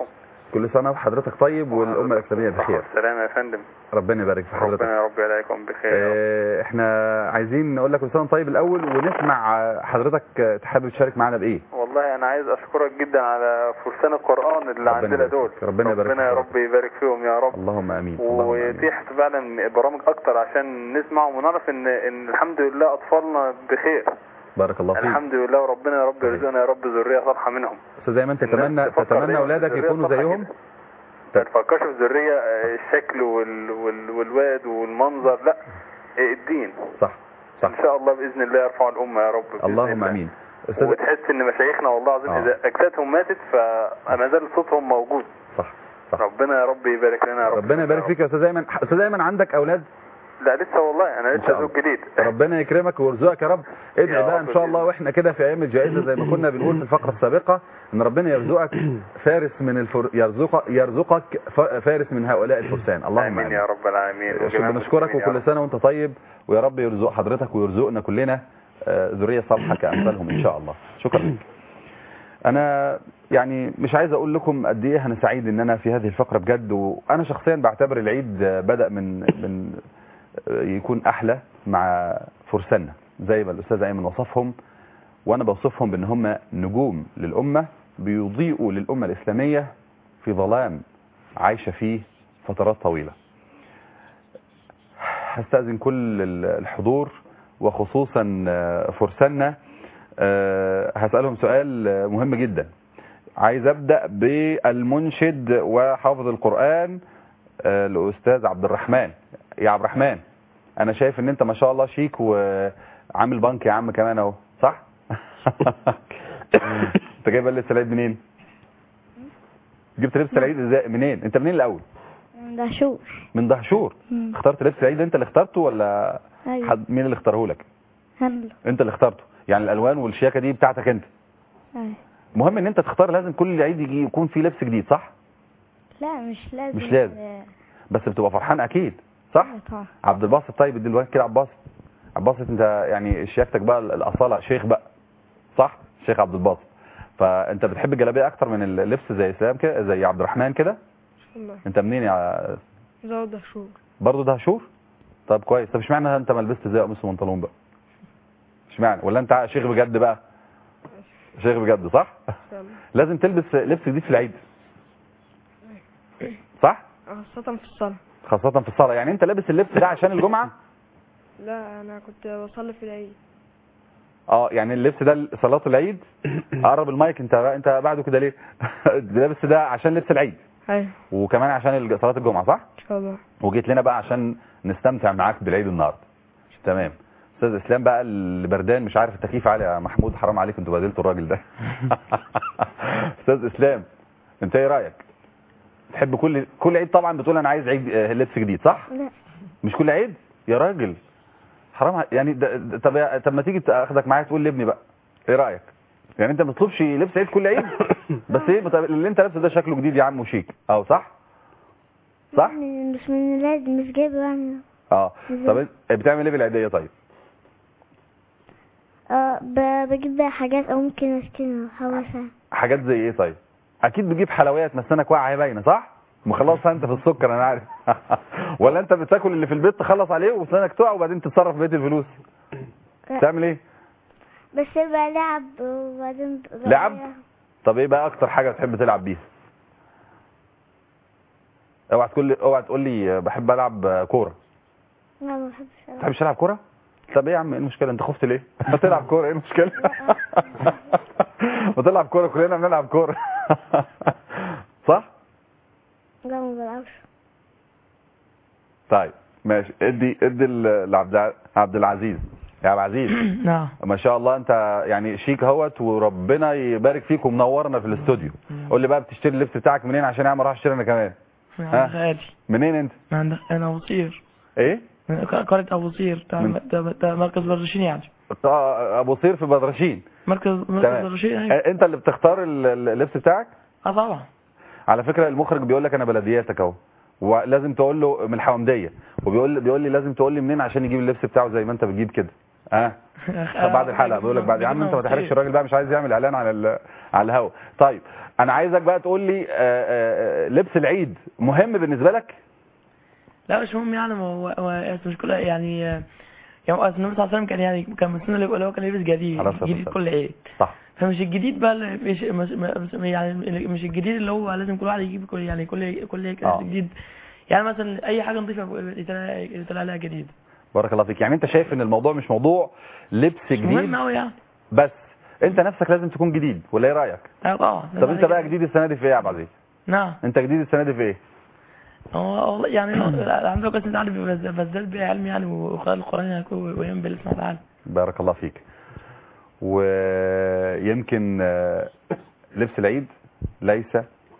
كل سنه وحضرتك طيب والامه الاسلاميه بخير السلام يا فندم ربنا يبارك في حضرتك ربنا يا رب يلاقيكم بخير آه، احنا عايزين نقول لك كل سنه وأنت طيب الاول ونسمع آه، حضرتك آه، تحب تشارك معانا بايه والله انا عايز اشكرك جدا على فرسان القران اللي ربنا عندنا يبارك دول فيك. ربنا يبارك ربنا يا فيك. رب يبارك فيهم يا رب اللهم امين اللهم امين ويتيح فعلا برامج اكتر عشان نسمع ونعرف ان ان الحمد لله اطفالنا بخير بارك الله فيك الحمد لله وربنا يا رب يرزقنا يا رب ذريه صالحه منهم استاذ ايمن تتمنى الناس تفكر تتمنى دايماً اولادك في الذرية يكونوا الصالحة زيهم كده. ما تفكرش في الذريه آه، الشكل وال... وال... والواد والمنظر لا آه، الدين صح صح ان شاء الله باذن الله يرفع الامه يا رب بإذن اللهم الله. امين استاذ وتحس ان مشايخنا والله العظيم آه. اذا اجسادهم ماتت فما زال صوتهم موجود صح صح ربنا يا رب يبارك لنا يا رب ربنا يبارك فيك يا استاذ ايمن استاذ ايمن عندك اولاد لا لسه والله انا إن شاء لسه زوج جديد ربنا يكرمك ويرزقك يا رب ادعي يا بقى رب ان شاء الله واحنا كده في ايام الجائزه زي ما كنا بنقول في الفقره السابقه ان ربنا يرزقك فارس من الفر... يرزقك يرزقك ف- فارس من هؤلاء الفرسان اللهم امين يا رب العالمين وجميع بنشكرك المسلمين يا وكل رب. سنه وانت طيب ويا رب يرزق حضرتك ويرزقنا كلنا آه، ذريه صالحه كامثالهم ان شاء الله شكرا لك انا يعني مش عايز اقول لكم قد ايه انا سعيد ان انا في هذه الفقره بجد وانا شخصيا بعتبر العيد آه، بدا من من آه، يكون احلى مع فرساننا زي ما الاستاذ ايمن وصفهم وانا بوصفهم بان هم نجوم للامه بيضيئوا للامه الاسلاميه في ظلام عايشه فيه فترات طويله هستأذن كل ال- الحضور وخصوصا آه، فرساننا آه، هسألهم سؤال آه، مهم جدا عايز أبدأ بالمنشد وحافظ القرآن آه، الأستاذ عبد الرحمن يا عبد الرحمن أنا شايف إن أنت ما شاء الله شيك وعامل بنك يا عم كمان أهو صح؟ أنت جايب لبس العيد منين؟ جبت لبس العيد ازاي منين؟ أنت منين الأول؟ ده شور من دهشور مم. اخترت لبس العيد انت اللي اخترته ولا أيوة. حد مين اللي اختاره لك هلا انت اللي اخترته يعني الالوان والشياكه دي بتاعتك انت أيوة. المهم ان انت تختار لازم كل عيد يجي يكون فيه لبس جديد صح لا مش لازم مش لازم. آه، بس بتبقى فرحان اكيد صح طبعا عبد الباسط طيب ادي الوقت كده عبد الباسط عبد الباسط انت يعني شياكتك بقى الاصاله شيخ بقى صح شيخ عبد الباسط فانت بتحب الجلابيه اكتر من اللبس زي اسلام كده زي عبد الرحمن كده الله انت منين يا زود شهور برضه ده شهور طب كويس طب اشمعنى انت ما لبست زي قميص وبنطلون بقى اشمعنى ولا انت شيخ بجد بقى شيخ بجد صح ان شاء الله لازم تلبس لبس جديد في العيد صح خاصة في الصلاة خاصة في الصلاة يعني انت لابس اللبس ده عشان الجمعة لا انا كنت بصلي في العيد اه يعني اللبس ده صلاة العيد قرب المايك انت انت بعده كده ليه لابس ده عشان لبس العيد ايوه وكمان عشان الج- صلاة الجمعة صح ان شاء الله وجيت لنا بقى عشان نستمتع معاك بالعيد النهارده تمام استاذ اسلام بقى اللي بردان مش عارف التكييف عالي يا محمود حرام عليك انتوا بهدلتوا الراجل ده استاذ اسلام انت ايه رايك تحب كل كل عيد طبعا بتقول انا عايز عيد آه، لبس جديد صح لا مش كل عيد يا راجل حرام ع- يعني ده ده- طب يا- طب ما تيجي اخدك معايا تقول لابني بقى ايه رايك يعني انت ما تطلبش لبس عيد كل عيد بس ايه طب اللي انت لابسه ده شكله جديد يا عم وشيك اه صح صح من- مش من الولاد مش جايبه يعني اه طب انت بتعمل ايه بالعيديه طيب اه ب- بجيب بقى حاجات او ممكن اشتريها حواشها حاجات زي ايه طيب اكيد بتجيب حلويات مسنك واقعه باينه صح مخلصها انت في السكر انا عارف ولا انت بتاكل اللي في البيت تخلص عليه وسنانك تقع وبعدين تتصرف بقيه الفلوس لا. تعمل ايه بس يبقى لعب وبعدين بقى- لعب؟ طب ايه بقى اكتر حاجه بتحب تلعب بيها اوعى تقول لي اوعى تقول لي بحب العب كوره لا ما بحبش ما ألعب. بتحبش تلعب كوره طب ايه يا عم ايه المشكله انت خفت ليه تلعب كوره ايه المشكله ما تلعب كوره كلنا بنلعب كوره صح لا ما بلعبش طيب ماشي ادي ادي ل- لعبد الع- عبد العزيز يا عبد العزيز نعم ما شاء الله انت يعني شيك اهوت وربنا يبارك فيك ومنورنا في الاستوديو قول لي بقى بتشتري اللبس بتاعك منين عشان اعمل اروح اشتري انا كمان من ها؟ عند خالي منين انت من عند انا ابو صير ايه من قرية ابو صير تاع من- تاع- تاع مركز بردشين يعني آه، ابو صير في بدرشين مركز مركز تمام بردشين ايوه آه، انت اللي بتختار ال- ال- اللبس بتاعك اه طبعا على فكره المخرج بيقول لك انا بلدياتك اهو ولازم تقول له من الحومديه وبيقول بيقول لي لازم تقول لي منين عشان يجيب اللبس بتاعه زي ما انت بتجيب كده اه طب بعد الحلقه بيقول لك بعد يا عم انت ما تحرجش الراجل بقى مش عايز يعمل اعلان على ال- على الهوا طيب انا عايزك بقى تقول لي آه، آه، آه، لبس العيد مهم بالنسبه لك لا مش مهم يعني ما هو هو مش كل يعني آه، يعني أصل النبي صلى الله عليه وسلم كان يعني كان من السنه اللي اللي هو كان يلبس جديد عليه الصلاة جديد والسلام. كل عيد صح فمش الجديد بقى اللي مش مش مش- يعني مش الجديد اللي هو لازم كل واحد يجيب كل يعني كل كل آه. جديد يعني مثلا اي حاجه نضيفه يطلع يطلع عليها جديد بارك الله فيك يعني انت شايف ان الموضوع مش موضوع لبس مش مهم جديد قوي يعني بس انت نفسك لازم تكون جديد ولا ايه رايك اه طبعا طب انت بقى جديد السنه دي في ايه يا عبد العزيز نعم انت جديد السنه دي في ايه هو والله يعني الحمد لله كويس انت عارف بز- بزداد بيه علم يعني وقراءة القرآن يعني وينبغي بالله تعالى بارك الله فيك ويمكن آه، لبس العيد ليس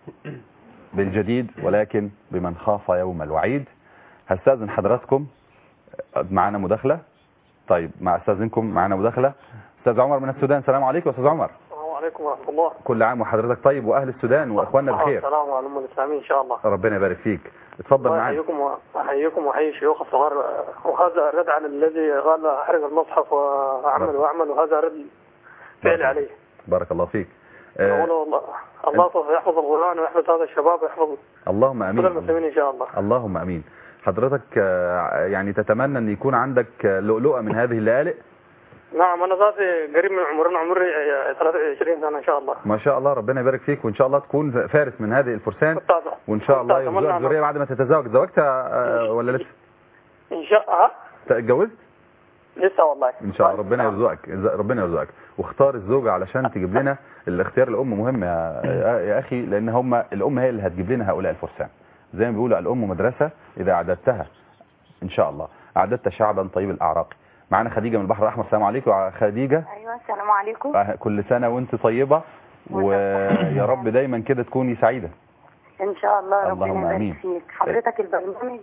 بالجديد ولكن بمن خاف يوم الوعيد هستأذن حضراتكم معانا مداخلة طيب مع استاذنكم معانا مداخلة استاذ عمر من السودان السلام عليكم يا استاذ عمر السلام عليكم ورحمة الله كل عام وحضرتك طيب واهل السودان واخواننا بخير السلام على الأمة الإسلامية إن شاء الله ربنا يبارك فيك اتفضل الله معانا يحييكم وأحييكم وأحيي الشيوخ الصغار وهذا رد على الذي قال أحرق المصحف وأعمل وأعمل وهذا رد فعل عليه بارك الله فيك آه نقول الله الله سوف يحفظ القرآن ويحفظ هذا الشباب ويحفظ اللهم كل امين المسلمين إن شاء الله اللهم امين حضرتك آه، يعني تتمنى ان يكون عندك آه، لؤلؤة من هذه اللآلئ نعم أنا ذاتي قريب من عمرنا عمري 23 سنة إن شاء الله ما شاء الله ربنا يبارك فيك وان شاء الله تكون فارس من هذه الفرسان وان شاء الله أتمنى يرزقك أن- ذريه بعد ما تتزوج زوجت آه، ولا لسه إن شاء الله اتجوزت لسه والله ان شاء الله ربنا يرزقك ربنا يرزقك واختار الزوجة علشان تجيب لنا الاختيار الام مهم يا, يا اخي لان هم الام هي اللي هتجيب لنا هؤلاء الفرسان زي ما بيقولوا الام مدرسة اذا اعددتها ان شاء الله اعددت شعبا طيب الاعراق معانا خديجة من البحر الاحمر السلام عليكم يا خديجة ايوه السلام عليكم آه، كل سنة وانت طيبة ويا رب دايما كده تكوني سعيدة ان شاء الله ربنا اللهم يبارك آمين. فيك حضرتك البرنامج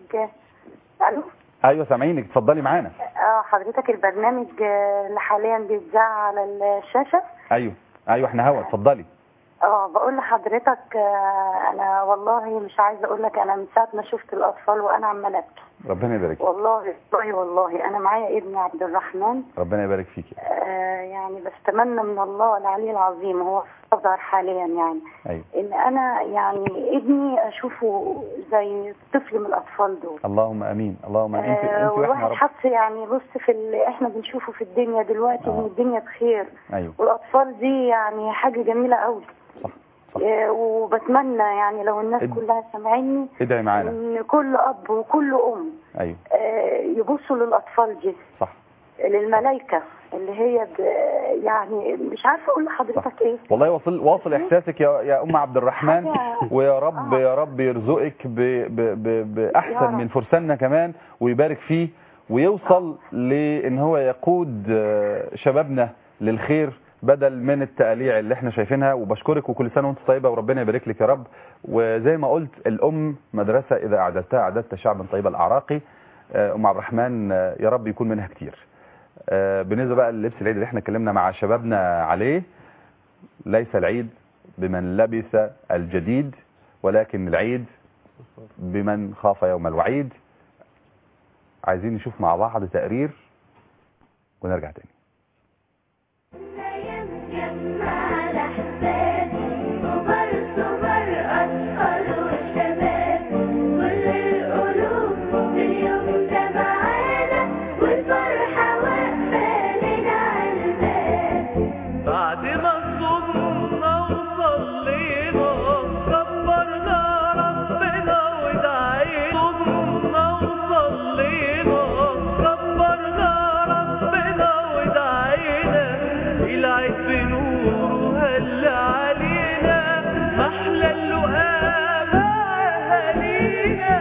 الو ايوه سامعينك اتفضلي معانا اه حضرتك البرنامج آه، اللي حاليا بيتذاع على الشاشه ايوه ايوه احنا هوا اتفضلي اه بقول لحضرتك آه، انا والله مش عايزه اقول لك انا من ساعه ما شفت الاطفال وانا عماله ابكي ربنا يبارك والله والله والله انا معايا ابني عبد الرحمن ربنا يبارك فيكي آه يعني بستمنى من الله العلي العظيم هو في الازهر حاليا يعني ايوه ان انا يعني ابني اشوفه زي طفل من الاطفال دول اللهم امين اللهم امين انت آه انت واحنا يا والواحد رب حس يعني بص في اللي احنا بنشوفه في الدنيا دلوقتي ان آه. الدنيا بخير ايوه والاطفال دي يعني حاجه جميله قوي صح آه وبتمنى يعني لو الناس اد- كلها سامعيني ادعي معانا ان كل اب وكل ام ايوه آه يبصوا للاطفال دي صح للملائكه اللي هي ب... يعني مش عارفه اقول لحضرتك ايه والله واصل واصل احساسك يا يا ام عبد الرحمن حاجة- ويا رب يا رب يرزقك ب ب ب يا باحسن رب. من فرساننا كمان ويبارك فيه ويوصل لان هو يقود آه، شبابنا للخير بدل من التقاليع اللي احنا شايفينها وبشكرك وكل سنه وانت طيبه وربنا يبارك لك يا رب وزي ما قلت الام مدرسه اذا اعددتها اعددت شعبا طيب الاعراقي آه، ام عبد الرحمن آه، يا رب يكون منها كتير آه، بالنسبه بقى للبس العيد اللي احنا اتكلمنا مع شبابنا عليه ليس العيد بمن لبس الجديد ولكن العيد بمن خاف يوم الوعيد عايزين نشوف مع بعض تقرير ونرجع تاني بعد ما صمنا وصلينا كبرنا ربنا ودعينا صمنا وصلينا كبرنا ربنا ودعينا العيد بنور هل علينا محلى اللقاء اهالينا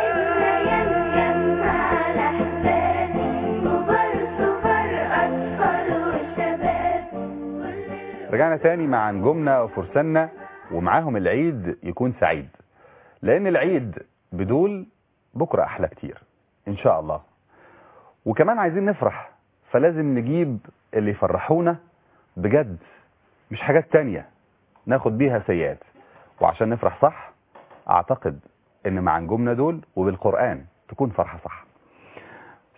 رجعنا تاني مع نجومنا وفرساننا ومعاهم العيد يكون سعيد لان العيد بدول بكرة احلى كتير ان شاء الله وكمان عايزين نفرح فلازم نجيب اللي يفرحونا بجد مش حاجات تانية ناخد بيها سيئات وعشان نفرح صح اعتقد ان مع نجومنا دول وبالقرآن تكون فرحة صح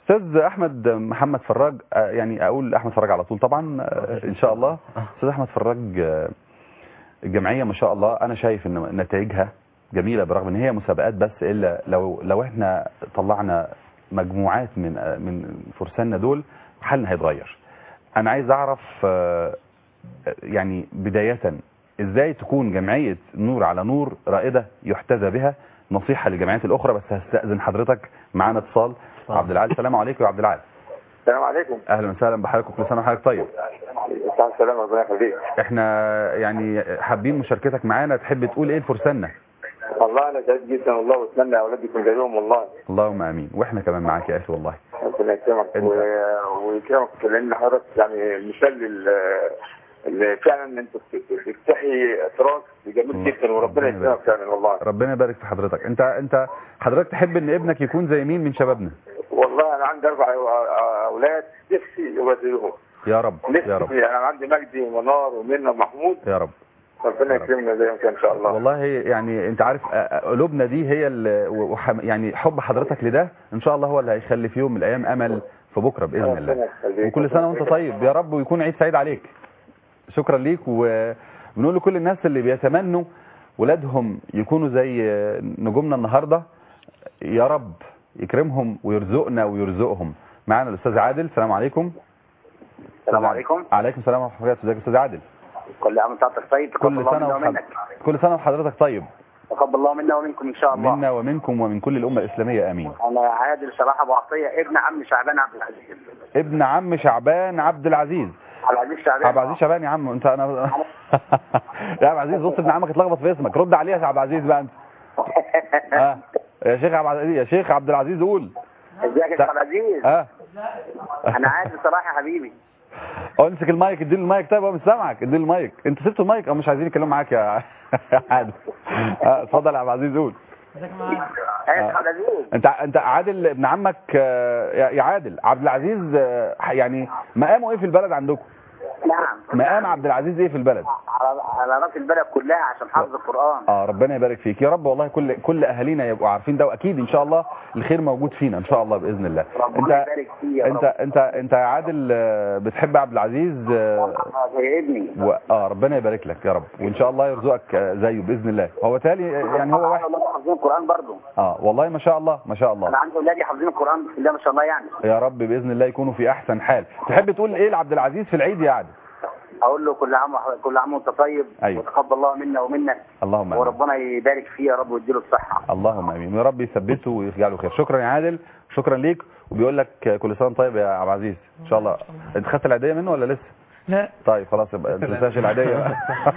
استاذ احمد محمد فراج آه، يعني اقول احمد فراج على طول طبعا آه، ان شاء الله استاذ احمد فراج آه، الجمعيه ما شاء الله انا شايف ان نتائجها جميله برغم ان هي مسابقات بس الا لو لو احنا طلعنا مجموعات من آه، من فرساننا دول حالنا هيتغير انا عايز اعرف آه، يعني بدايه ازاي تكون جمعيه نور على نور رائده يحتذى بها نصيحه للجمعيات الاخرى بس هستاذن حضرتك معانا اتصال عبد العال السلام عليكم يا عبد العال السلام عليكم اهلا وسهلا بحضرتك كل سنه وحضرتك طيب السلام السلام ربنا يخليك احنا يعني حابين مشاركتك معانا تحب تقول ايه لفرساننا والله انا سعيد جدا والله واتمنى اولادي يكون زيهم والله اللهم امين واحنا كمان معاك يا اخي والله ربنا يكرمك و- ويكرمك لان حضرتك يعني مثال لل اللي فعلا انت بتفتحي تراث جميل جدا وربنا يكرمك فعلا والله ربنا يبارك في حضرتك انت انت حضرتك تحب ان ابنك يكون زي مين من شبابنا والله انا عندي اربع أو- اولاد نفسي يبقى زيهم يا رب يا رب نفسي انا عندي مجدي ومنار ومنى ومحمود يا رب ربنا يكرمنا زيهم كده ان شاء الله والله يعني انت عارف آه، آه، قلوبنا دي هي اللي وحم- يعني حب حضرتك لده ان شاء الله هو اللي هيخلي في يوم من الايام امل في بكره باذن ربنا الله يخليك. وكل سنه وانت طيب يا رب ويكون عيد سعيد عليك شكرا ليك وبنقول لكل الناس اللي بيتمنوا ولادهم يكونوا زي نجومنا النهارده يا رب يكرمهم ويرزقنا ويرزقهم معانا الاستاذ عادل السلام عليكم السلام عليكم عليكم السلام ورحمه الله ازيك يا استاذ عادل كل عام وانت طيب تقبل كل الله سنه منا وحضرتك ومنك كل سنه وحضرتك طيب تقبل الله منا ومنكم ان شاء الله منا ومنكم ومن كل الامه الاسلاميه امين انا عادل صلاح ابو عطيه ابن عم شعبان عبد العزيز ابن عم شعبان عبد العزيز عبد العزيز شعبان عبد العزيز شعبان يا عم انت انا يا عبد العزيز بص ابن عمك اتلخبط في اسمك رد عليها يا عبد العزيز بقى انت اه يا شيخ عبد العزيز يا شيخ عبد العزيز قول ازيك يا عبد العزيز اه انا عادل صلاح يا حبيبي امسك المايك اديله المايك طيب هو مش سامعك اديله المايك انت سبت المايك او مش عايزين يتكلموا معاك يا يا عادل اه اتفضل يا عبد العزيز قول ايوه يا عبد العزيز انت انت عادل ابن عمك آه، يا يا عادل عبد العزيز آه، يعني مقامه ايه في البلد عندكم نعم مقام عبد العزيز ايه في البلد على على راس البلد كلها عشان حافظ القران اه ربنا يبارك فيك يا رب والله كل كل اهالينا يبقوا عارفين ده واكيد ان شاء الله الخير موجود فينا ان شاء الله باذن الله ربنا انت يبارك فيه يا انت رب. انت انت يا عادل آه، بتحب عبد العزيز آه، آه، زي ابني و... اه ربنا يبارك لك يا رب وان شاء الله يرزقك آه، زيه باذن الله هو تالي آه، يعني هو واحد اولادي حافظين القران برضه اه والله ما شاء الله ما شاء الله انا عندي اولادي حافظين القران بسم الله ما شاء الله يعني يا رب باذن الله يكونوا في احسن حال تحب تقول ايه لعبد العزيز في العيد يا عادل اقول له كل عام وح- كل عام وانت طيب أيوة. وتقبل الله منا ومنك اللهم امين وربنا يبارك فيه يا رب ويديله الصحه اللهم امين ويا رب يثبته ويجعله خير شكرا يا عادل شكرا ليك وبيقول لك آه، كل سنه طيب يا عبد العزيز ان شاء الله انت خدت العيديه منه ولا لسه لا طيب خلاص يبقى ما تنساش العيديه بقى.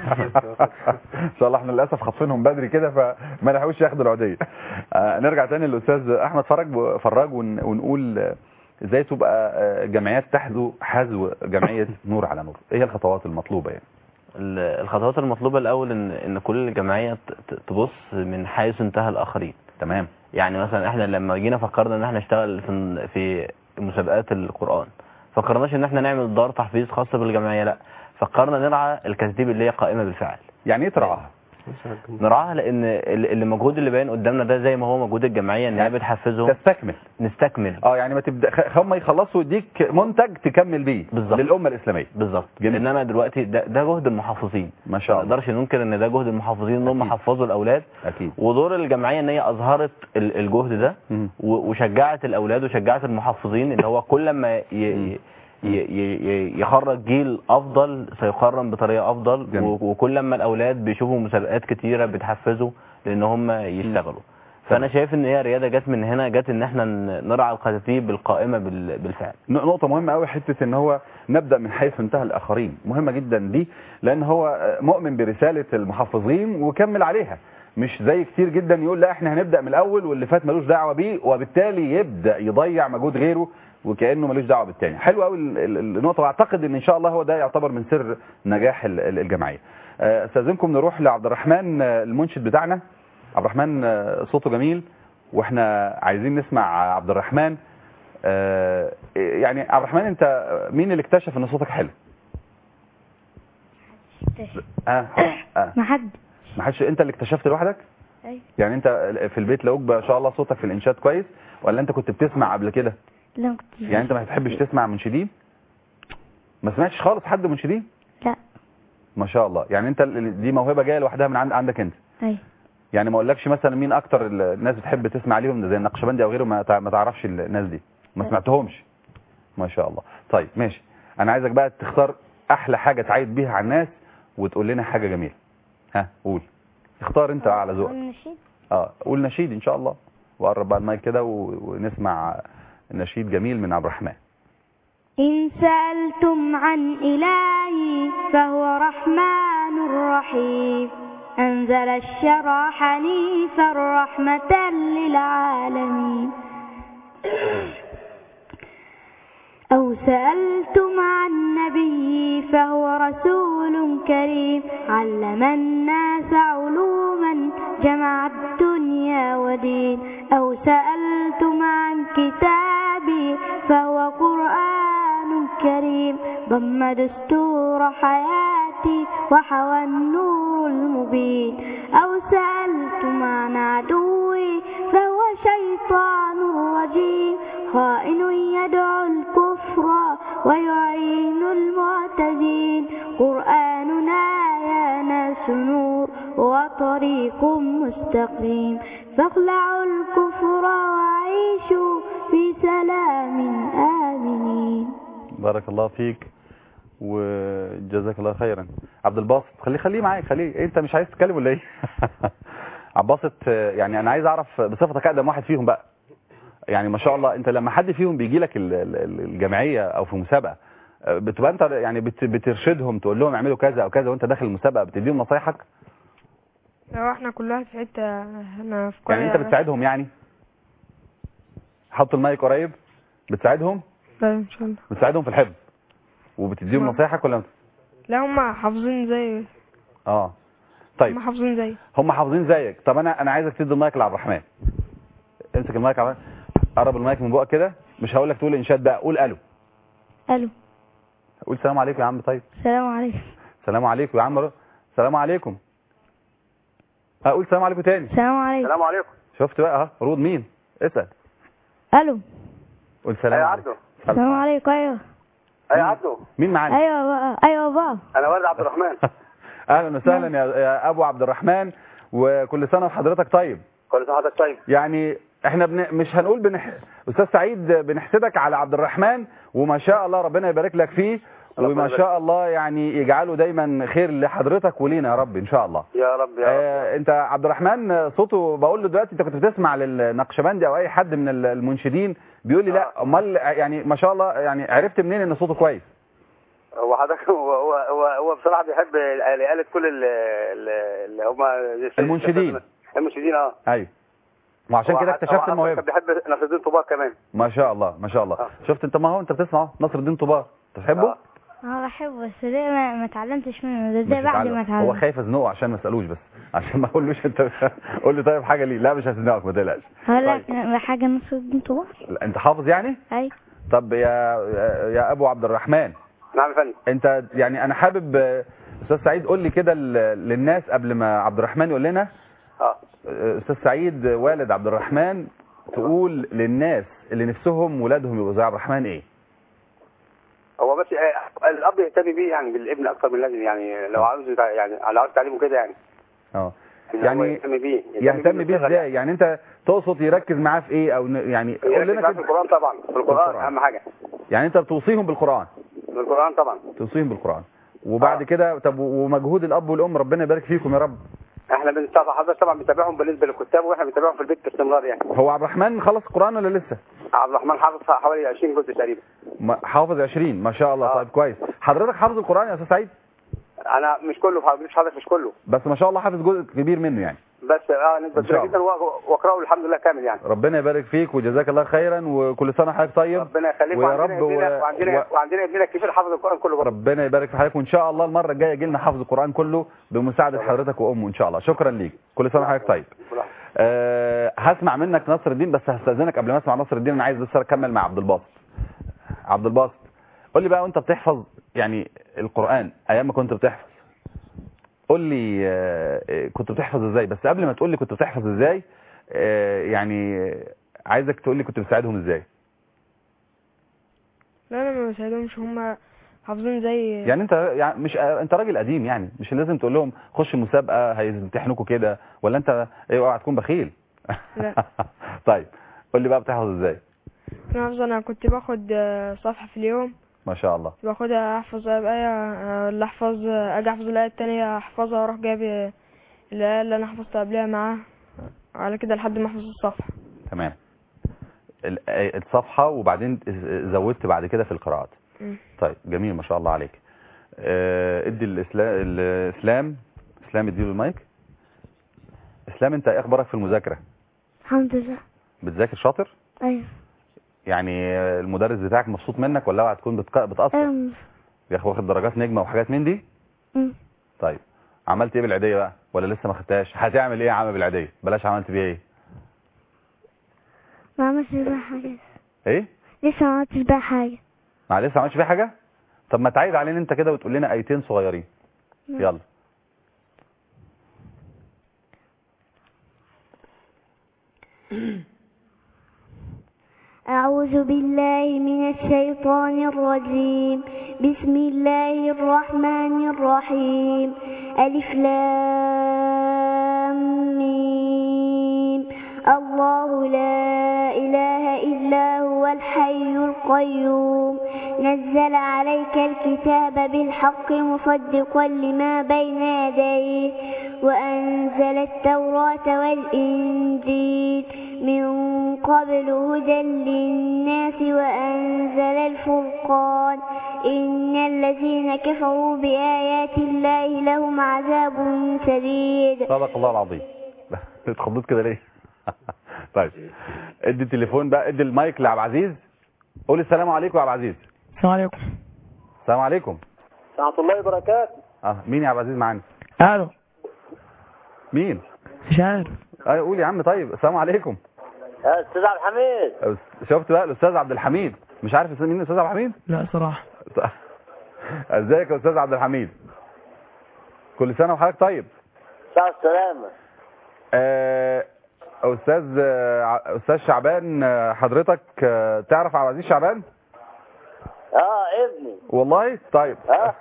ان شاء الله احنا للاسف خاطفينهم بدري كده فما لحقوش ياخدوا العيديه آه نرجع تاني للاستاذ احمد فرج فراج ون- ونقول آه، ازاي تبقى آه، جمعيات تحذو حذو جمعيه نور على نور ايه هي الخطوات المطلوبه يعني ال- الخطوات المطلوبة الأول إن إن كل جمعية ت- ت- تبص من حيث انتهى الآخرين تمام يعني مثلا إحنا لما جينا فكرنا إن إحنا نشتغل في في مسابقات القرآن فكرناش إن إحنا نعمل دار تحفيظ خاصة بالجمعية لا فكرنا نرعى الكتاتيب اللي هي قائمة بالفعل يعني ايه ترعاها نرعاها لأن ال- المجهود اللي باين قدامنا ده زي ما هو مجهود الجمعية إن هي بتحفزهم تستكمل نستكمل اه يعني ما تبدا خ- هم يخلصوا يديك منتج تكمل بيه بالظبط. للامه الاسلاميه بالظبط جميل. انما دلوقتي ده, ده جهد المحافظين ما شاء ما الله نقدرش ننكر ان ده جهد المحافظين ان هم أكيد. حفظوا الاولاد اكيد ودور الجمعيه ان هي اظهرت ال- الجهد ده مم. و- وشجعت الاولاد وشجعت المحافظين اللي هو كل ما ي- ي- ي- ي- يخرج جيل افضل سيقرن بطريقه افضل جميل. و- وكل ما الاولاد بيشوفوا مسابقات كتيره بتحفزوا لان هم يشتغلوا فانا شايف ان هي رياده جت من هنا جت ان احنا ن- نرعى الكتاتيب القائمه بال- بالفعل ن- نقطة مهمة قوي حتة ان هو نبدأ من حيث انتهى الاخرين مهمة جدا دي لان هو مؤمن برسالة المحافظين وكمل عليها مش زي كتير جدا يقول لا احنا هنبدأ من الاول واللي فات ملوش دعوة بيه وبالتالي يبدأ يضيع مجهود غيره وكأنه ملوش دعوة بالتاني حلو قوي ال- ال- النقطة واعتقد ان ان شاء الله هو ده يعتبر من سر نجاح ال- ال- الجمعية آه، استاذنكم نروح لعبد الرحمن آه، المنشد بتاعنا عبد الرحمن آه، صوته جميل واحنا عايزين نسمع عبد الرحمن آه، يعني عبد الرحمن انت مين اللي اكتشف ان صوتك حلو اه اه ما حد ما حدش انت اللي اكتشفت لوحدك أيوة. يعني انت في البيت لقوك ما شاء الله صوتك في الانشاد كويس ولا انت كنت بتسمع قبل كده لا ما كنتش يعني انت ما بتحبش تسمع منشدين ما سمعتش خالص حد منشدين لا ما شاء الله يعني انت ال- دي موهبه جايه لوحدها من عند عندك انت أيوة يعني ما اقولكش مثلا مين اكتر ال- الناس بتحب تسمع ليهم زي النقشبندي او غيره ما تع- ما تعرفش ال- الناس دي ما لا. سمعتهمش ما شاء الله طيب ماشي انا عايزك بقى تختار احلى حاجه تعيد بيها على الناس وتقول لنا حاجه جميله ها قول اختار انت على ذوقك النشيد اه قول نشيد ان شاء الله وقرب بقى المايك كده و- ونسمع نشيد جميل من عبد الرحمن إن سألتم عن إلهي فهو رحمن رحيم أنزل الشرع حنيفا رحمة للعالمين أو سألتم عن نبي فهو رسول كريم علم الناس علوما جمع الدنيا ودين أو سألتم عن كتابي فهو قرآن كريم ضم دستور حياتي وحوى النور المبين أو سألتم عن عدوي فهو شيطان رجيم خائن يدعو الكفر ويعين المعتدين قرآننا يا ناس نور وطريق مستقيم فاخلعوا الكفر وعيشوا في سلام آمنين بارك الله فيك وجزاك الله خيرا عبد الباسط خليه خليه معاك خليه إيه انت مش عايز تتكلم ولا ايه عبد الباسط آه، يعني انا عايز اعرف بصفتك اقدم واحد فيهم بقى يعني ما شاء الله انت لما حد فيهم بيجي لك ال- ال- ال- الجمعيه او في مسابقه آه، بتبقى انت يعني بت- بترشدهم تقول لهم اعملوا كذا او كذا وانت داخل المسابقه بتديهم نصايحك لو احنا كل واحد في حتة انا في قرية يعني انت بتساعدهم يعني حط المايك قريب بتساعدهم لا ان شاء الله بتساعدهم في الحفظ وبتديهم نعم. نصايحك ولا لا هم حافظين زي اه طيب هم حافظين زي هم حافظين زيك طب انا انا عايزك تدي المايك لعبد الرحمن امسك المايك يا عبد الرحمن. قرب المايك من بقك كده مش هقول لك تقول انشاد بقى قول الو ألو قول سلام عليكم يا عم طيب السلام عليكم سلام عليكم يا عم سلام عليكم اقول سلام عليكم تاني السلام عليكم السلام عليكم شفت بقى ها رود مين اسال ألو قول سلام ايوه عليكم عبده السلام عليكم أيوه ايوه عبده مين معانا أيوه بقى أيوه بقى انا والد عبد الرحمن اهلا وسهلا يا يا ابو عبد الرحمن وكل سنه وحضرتك طيب كل سنه وحضرتك طيب يعني احنا بن... مش هنقول بنح... استاذ سعيد بنحسدك على عبد الرحمن وما شاء الله ربنا يبارك لك فيه ربنا وما يبارك. شاء الله يعني يجعله دايما خير لحضرتك ولينا يا رب ان شاء الله يا رب يا رب آه انت عبد الرحمن صوته بقول له دلوقتي انت كنت بتسمع للنقشبندي او اي حد من ال- المنشدين بيقول لي لا امال يعني ما شاء الله يعني عرفت منين ان صوته كويس هو حضرتك هو هو هو, هو بصراحه بيحب آلة كل ال- ال- اللي هم المنشدين. المنشدين اه ايوه وعشان هو كده حتى- هو اكتشفت حتى الموهبه كان بيحب نصر الدين طوبار كمان ما شاء الله ما شاء الله شفت انت ما هو انت بتسمع أهو، نصر الدين طوبار تحبه أنا بحبه بس ليه ما, ما اتعلمتش منه ده زي مش بعد هتعلم. ما هو اتعلم خايف ازنقه عشان ما اسالوش بس عشان ما اقولوش انت قول لي طيب حاجه ليه لا مش هزنقك ما تقلقش هقول لك حاجة نصر الدين طوبار لا، انت حافظ يعني أيوه طب يا يا ابو عبد الرحمن نعم يا فندم انت يعني انا حابب آه، استاذ سعيد قول لي كده ل- للناس قبل ما عبد الرحمن يقول لنا اه آه، استاذ سعيد والد عبد الرحمن تقول للناس اللي نفسهم ولادهم يبقوا زي عبد الرحمن ايه هو بس آه، الاب يهتم بيه يعني بالابن اكتر من اللازم يعني لو عاوز يتع- يعني لو عاوز تعليمه كده يعني اه إن هو يعني يهتم بيه يهتم بيه بالصغر ازاي يعني انت تقصد يركز معاه في ايه او ن- يعني قول يركز لنا معاه في كده القران طبعا في القران القرآن. اهم حاجه يعني انت بتوصيهم بالقران في القران طبعا توصيهم بالقران وبعد كده طب ومجهود الاب والام ربنا يبارك فيكم يا رب احنا بنتابع حضرتك طبعا بنتابعهم بالنسبه للكتاب واحنا بنتابعهم في البيت باستمرار يعني هو عبد الرحمن خلص القران ولا لسه عبد الرحمن حافظ حوالي 20 جزء تقريبا ما- حافظ 20 ما شاء الله طيب كويس حضرتك حافظ القران يا استاذ سعيد انا مش كله مش حضرتك مش كله بس ما شاء الله حافظ جزء كبير منه يعني بس اه نسبه إن شاء كبيره جدا و- واقراه الحمد لله كامل يعني ربنا يبارك فيك وجزاك الله خيرا وكل سنه وحضرتك طيب ربنا يخليك ويا وعندنا رب ابننا و- وعندنا و- وعندنا ابننا الكبير حافظ القران كله برضه ربنا يبارك في حضرتك وان شاء الله المره الجايه يجي لنا حافظ القران كله بمساعده حضرتك وامه ان شاء الله شكرا ليك كل سنه وحضرتك طيب أه هسمع منك نصر الدين بس هستاذنك قبل ما اسمع نصر الدين انا عايز لسه اكمل مع عبد الباسط عبد الباسط قول لي بقى وانت بتحفظ يعني القران ايام ما كنت بتحفظ قول لي آه، آه، كنت بتحفظ ازاي بس قبل ما تقول لي كنت بتحفظ ازاي آه، يعني آه، عايزك تقول لي كنت بتساعدهم ازاي لا انا ما بساعدهمش هم حافظين زي يعني انت يعني مش انت راجل قديم يعني مش لازم تقول لهم خش مسابقه هيمتحنوكوا كده ولا انت ايه اوعى تكون بخيل لا طيب قول لي بقى بتحفظ ازاي انا حافظ انا كنت باخد آه، صفحة في اليوم ما شاء الله باخدها احفظ آية آه، اللي احفظ اجي احفظ الآية التانية احفظها واروح جايب الآية اللي انا حفظتها قبلها معاه على كده لحد ما احفظ الصفحة تمام ال- آه، الصفحه وبعدين زودت بعد كده في القراءات مم. طيب جميل ما شاء الله عليك آه، ادي الاسلام الاسلام اسلام اديله المايك اسلام انت ايه اخبارك في المذاكره الحمد لله بتذاكر شاطر ايوه يعني آه، المدرس بتاعك مبسوط منك ولا اوعى تكون بتق- بتقصر أم. يا اخي واخد درجات نجمه وحاجات من دي مم. طيب عملت ايه بالعيديه بقى ولا لسه ما خدتهاش هتعمل ايه يا عم بالعيديه بلاش عملت بيها ايه ما عملتش بقى حاجة ايه لسه ما عملتش بقى حاجة ما لسه ما عملتش بيها حاجه طب ما تعيد علينا انت كده وتقول لنا ايتين صغيرين يلا أعوذ بالله من الشيطان الرجيم بسم الله الرحمن الرحيم ألف لام ميم الله لا إله إلا هو الحي القيوم نزل عليك الكتاب بالحق مصدقا لما بين يديه وأنزل التوراة والإنجيل من قبل هدى للناس وأنزل الفرقان إن الذين كفروا بآيات الله لهم عذاب شديد صدق الله العظيم اتخضيت كده ليه طيب ادي التليفون بقى ادي المايك لعبد العزيز قول السلام عليكم يا عبد العزيز السلام عليكم السلام عليكم ورحمة الله وبركاته اه مين يا عبد العزيز معانا الو مين مش عارف ايوه قول يا عم طيب السلام عليكم يا استاذ عبد الحميد أس- شفت بقى الاستاذ عبد الحميد مش عارف اسم مين الاستاذ عبد الحميد لا صراحة ازيك يا استاذ عبد الحميد كل سنه وحضرتك طيب ساعة السلامة آه، استاذ آه، ع- استاذ شعبان آه، حضرتك آه، تعرف عبد العزيز شعبان اه ابني والله طيب آه.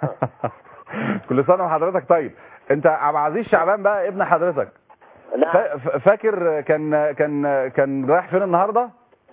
كل سنه وحضرتك طيب انت عبد العزيز شعبان بقى ابن حضرتك نعم فا- ف- فاكر كان كان كان رايح فين النهارده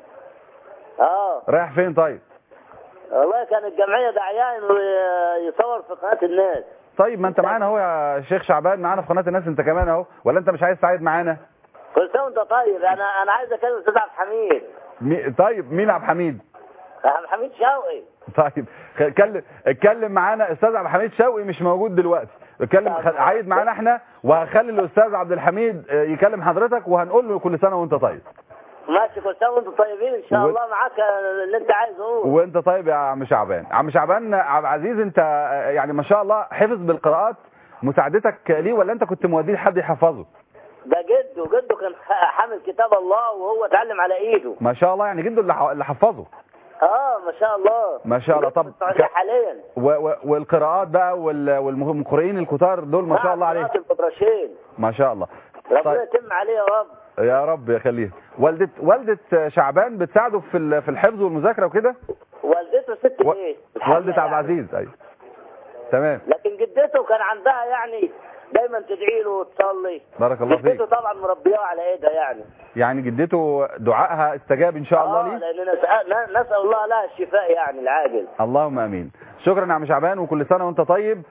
اه رايح فين طيب والله كان الجمعية دعيان ويصور في قناة الناس طيب ما انت معانا اهو يا شيخ شعبان معانا في قناه الناس انت كمان اهو ولا انت مش عايز تساعد معانا كل سنة وانت طيب انا انا عايز اكلم الاستاذ عبد الحميد مي... طيب مين عبد الحميد عبد الحميد شوقي طيب خ- اتكلم اتكلم معانا استاذ عبد الحميد شوقي مش موجود دلوقتي اتكلم خ... عايد معانا احنا وهخلي الاستاذ عبد الحميد آه، يكلم حضرتك وهنقول له كل سنه وانت طيب ماشي كل سنة وانتم طيبين ان شاء و- الله معاك اللي انت عايزه قول وانت طيب يا عم شعبان عم شعبان عبد العزيز انت آه، يعني ما شاء الله حفظ بالقراءات مساعدتك ليه ولا انت كنت موديه لحد يحفظه ده جده جده كان حامل كتاب الله وهو اتعلم على ايده ما شاء الله يعني جده اللي ح- اللي حفظه اه ما شاء الله ما شاء الله طب السعودية حاليا و... و... والقراءات بقى وال... والمقرئين الكتار دول ما شاء الله عليهم قراءة البطرشين ما شاء الله ربنا طيب يتم عليه يا رب يا رب يخليه والدة والدة شعبان بتساعده في ال- في الحفظ والمذاكرة وكده والدته ست و- ايه والدة عبد العزيز ايوه تمام لكن جدته كان عندها يعني دايما تدعي له وتصلي بارك الله جدته فيك طبعا مربياه على ايدها يعني يعني جدته دعائها استجاب ان شاء الله اه ليه لان نسأل, نسال الله لها الشفاء يعني العاجل اللهم امين شكرا يا عم شعبان وكل سنه وانت طيب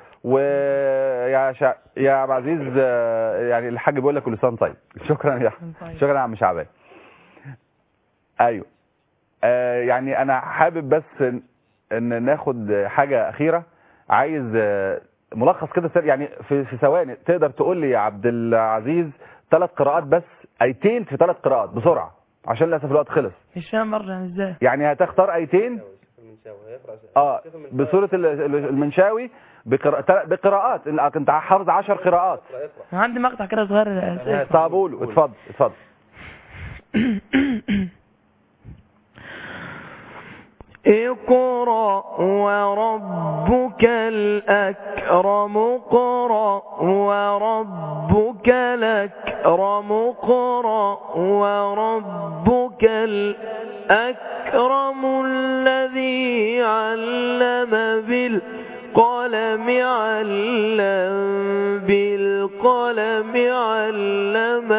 ويا شع... يا عبد العزيز آه، يعني الحاج بيقول لك كل سنه طيب شكرا يا شكرا يا عم شعبان ايوه آه يعني انا حابب بس ان- ان ناخد حاجه اخيره عايز آه، ملخص كده سريع، يعني في في ثواني تقدر تقول لي يا عبد العزيز ثلاث قراءات بس ايتين في ثلاث قراءات بسرعه عشان للاسف الوقت خلص مش فاهم برضه يعني ازاي يعني هتختار ايتين اه بسورة ال- ال- المنشاوي بقراء- تل- بقراءات انت حافظ 10 قراءات أنا عندي مقطع كده صغير أسئلة. طب قول اتفضل اتفضل اقرأ وربك الأكرم اقرأ وربك الأكرم اقرأ وربك الأكرم الذي علم بالقلم علم بالقلم علم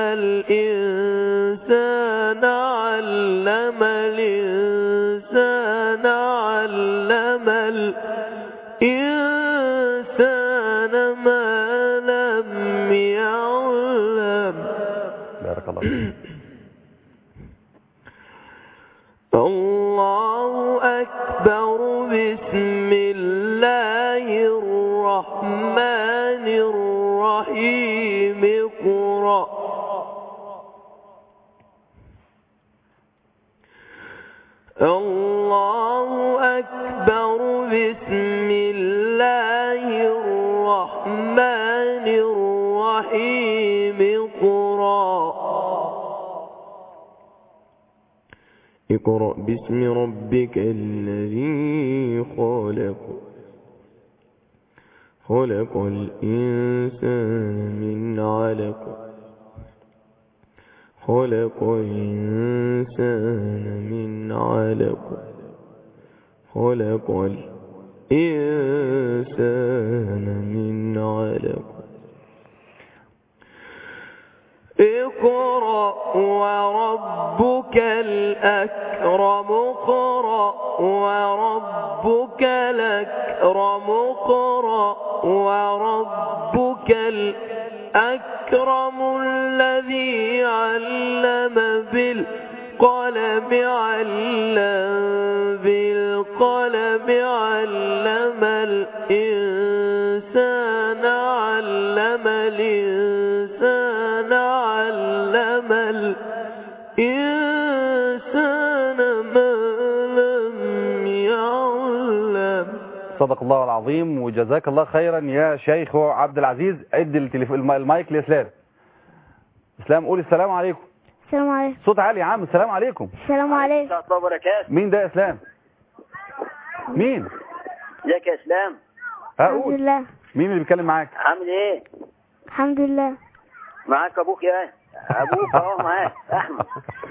الإنسان علم الإنسان علم الإنسان ما لم يعلم بارك الله فيك الله أكبر بسم الله الرحمن الرحيم اقرأ الله أكبر بسم الله الرحمن الرحيم اقرأ اقرأ باسم ربك الذي خلق خلق الإنسان من علق خلق الإنسان من علق خلق الإنسان من علق اقرأ وربك الأكرم اقرأ وربك الأكرم اقرأ وربك الأكرم الذي علم بالقلم علم بالقلم علم الإنسان علم الإنسان علم الإنسان ما لم يعلم صدق الله العظيم وجزاك الله خيرا يا شيخ عبد العزيز ادي التليفون الم- المايك لاسلام اسلام قول السلام عليكم السلام عليكم صوت عالي يا عم السلام عليكم السلام عليكم ورحمة الله وبركاته مين ده يا اسلام مين ازيك يا اسلام ها الحمد قول لله مين اللي بيتكلم معاك عامل ايه الحمد لله معاك ابوك يا ابوك اهو معاك احمد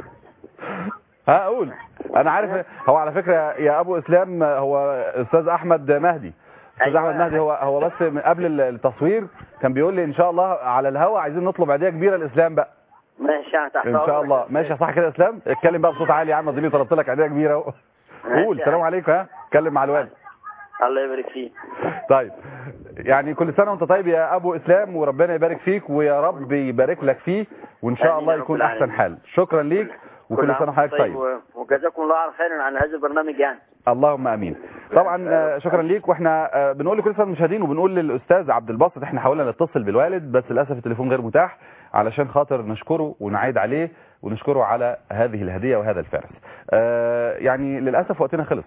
ها قول انا عارف هو على فكره يا ابو اسلام هو استاذ احمد مهدي استاذ أيوة. احمد مهدي هو هو بس من قبل التصوير كان بيقول لي ان شاء الله على الهوا عايزين نطلب عيديه كبيره الاسلام بقى ماشي انا تحت ان شاء أمرك. الله ماشي صح كده يا اسلام اتكلم بقى بصوت عالي يا عم اديني طلبت لك عيديه كبيره اهو قول ماشي. السلام عليكم ها اتكلم مع الوالد الله يبارك فيك طيب يعني كل سنه وانت طيب يا ابو اسلام وربنا يبارك فيك ويا رب يبارك لك فيه وان شاء آمين الله يا رب يكون احسن العالمين. حال شكرا ليك وكل عام سنه وحضرتك طيب و- وجزاكم الله على خير عن هذا البرنامج يعني اللهم امين طبعا آه، شكرا ليك واحنا آه، بنقول لكل الساده المشاهدين وبنقول للاستاذ عبد الباسط احنا حاولنا نتصل بالوالد بس للاسف التليفون غير متاح علشان خاطر نشكره ونعيد عليه ونشكره على هذه الهديه وهذا الفارس آه، يعني للاسف وقتنا خلص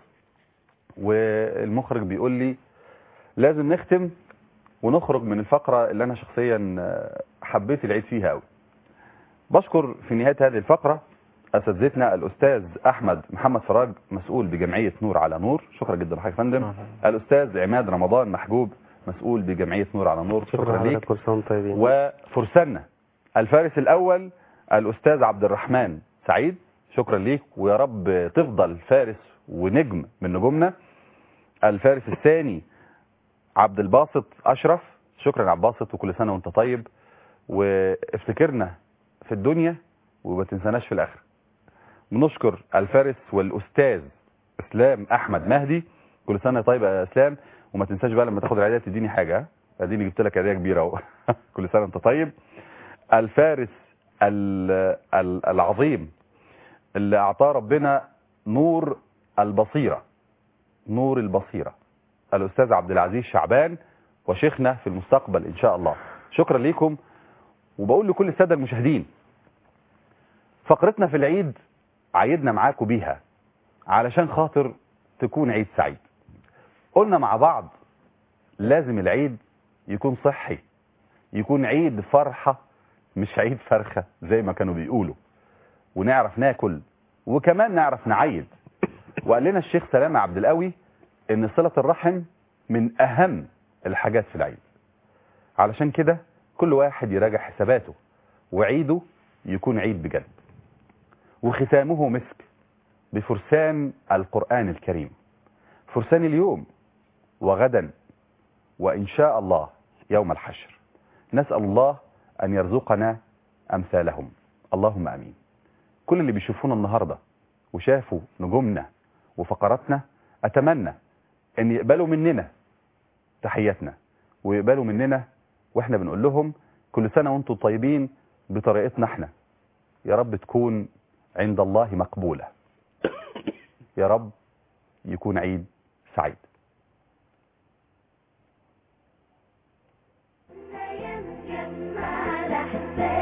والمخرج بيقول لي لازم نختم ونخرج من الفقره اللي انا شخصيا آه، حبيت العيد فيها قوي بشكر في نهايه هذه الفقره اساتذتنا الاستاذ احمد محمد فراج مسؤول بجمعيه نور على نور شكرا جدا لحضرتك يا فندم الاستاذ عماد رمضان محجوب مسؤول بجمعيه نور على نور شكرا ليك كل سنه وانتم طيبين وفرساننا الفارس الاول الاستاذ عبد الرحمن سعيد شكرا ليك ويا رب تفضل فارس ونجم من نجومنا الفارس الثاني عبد الباسط اشرف شكرا يا عبد الباسط وكل سنه وانت طيب وافتكرنا في الدنيا وما تنساناش في الاخره بنشكر الفارس والاستاذ اسلام احمد مهدي كل سنه طيب يا اسلام وما تنساش بقى لما تاخد العيديه تديني حاجه ها؟ اديني جبت لك عيديه كبيره اهو كل سنه وانت طيب الفارس ال- ال- العظيم اللي اعطاه ربنا نور البصيره نور البصيره الاستاذ عبد العزيز شعبان وشيخنا في المستقبل ان شاء الله شكرا ليكم وبقول لكل الساده المشاهدين فقرتنا في العيد عيدنا معاكم بيها علشان خاطر تكون عيد سعيد قلنا مع بعض لازم العيد يكون صحي يكون عيد فرحة مش عيد فرخة زي ما كانوا بيقولوا ونعرف ناكل وكمان نعرف نعيد وقال لنا الشيخ سلامة عبد القوي ان صلة الرحم من اهم الحاجات في العيد علشان كده كل واحد يراجع حساباته وعيده يكون عيد بجد وختامه مسك بفرسان القرآن الكريم فرسان اليوم وغدا وإن شاء الله يوم الحشر نسأل الله أن يرزقنا أمثالهم اللهم أمين كل اللي بيشوفونا النهاردة وشافوا نجومنا وفقراتنا أتمنى أن يقبلوا مننا تحياتنا ويقبلوا مننا وإحنا بنقول لهم كل سنة وانتم طيبين بطريقتنا احنا يا رب تكون عند الله مقبولة يا رب يكون عيد سعيد على حساب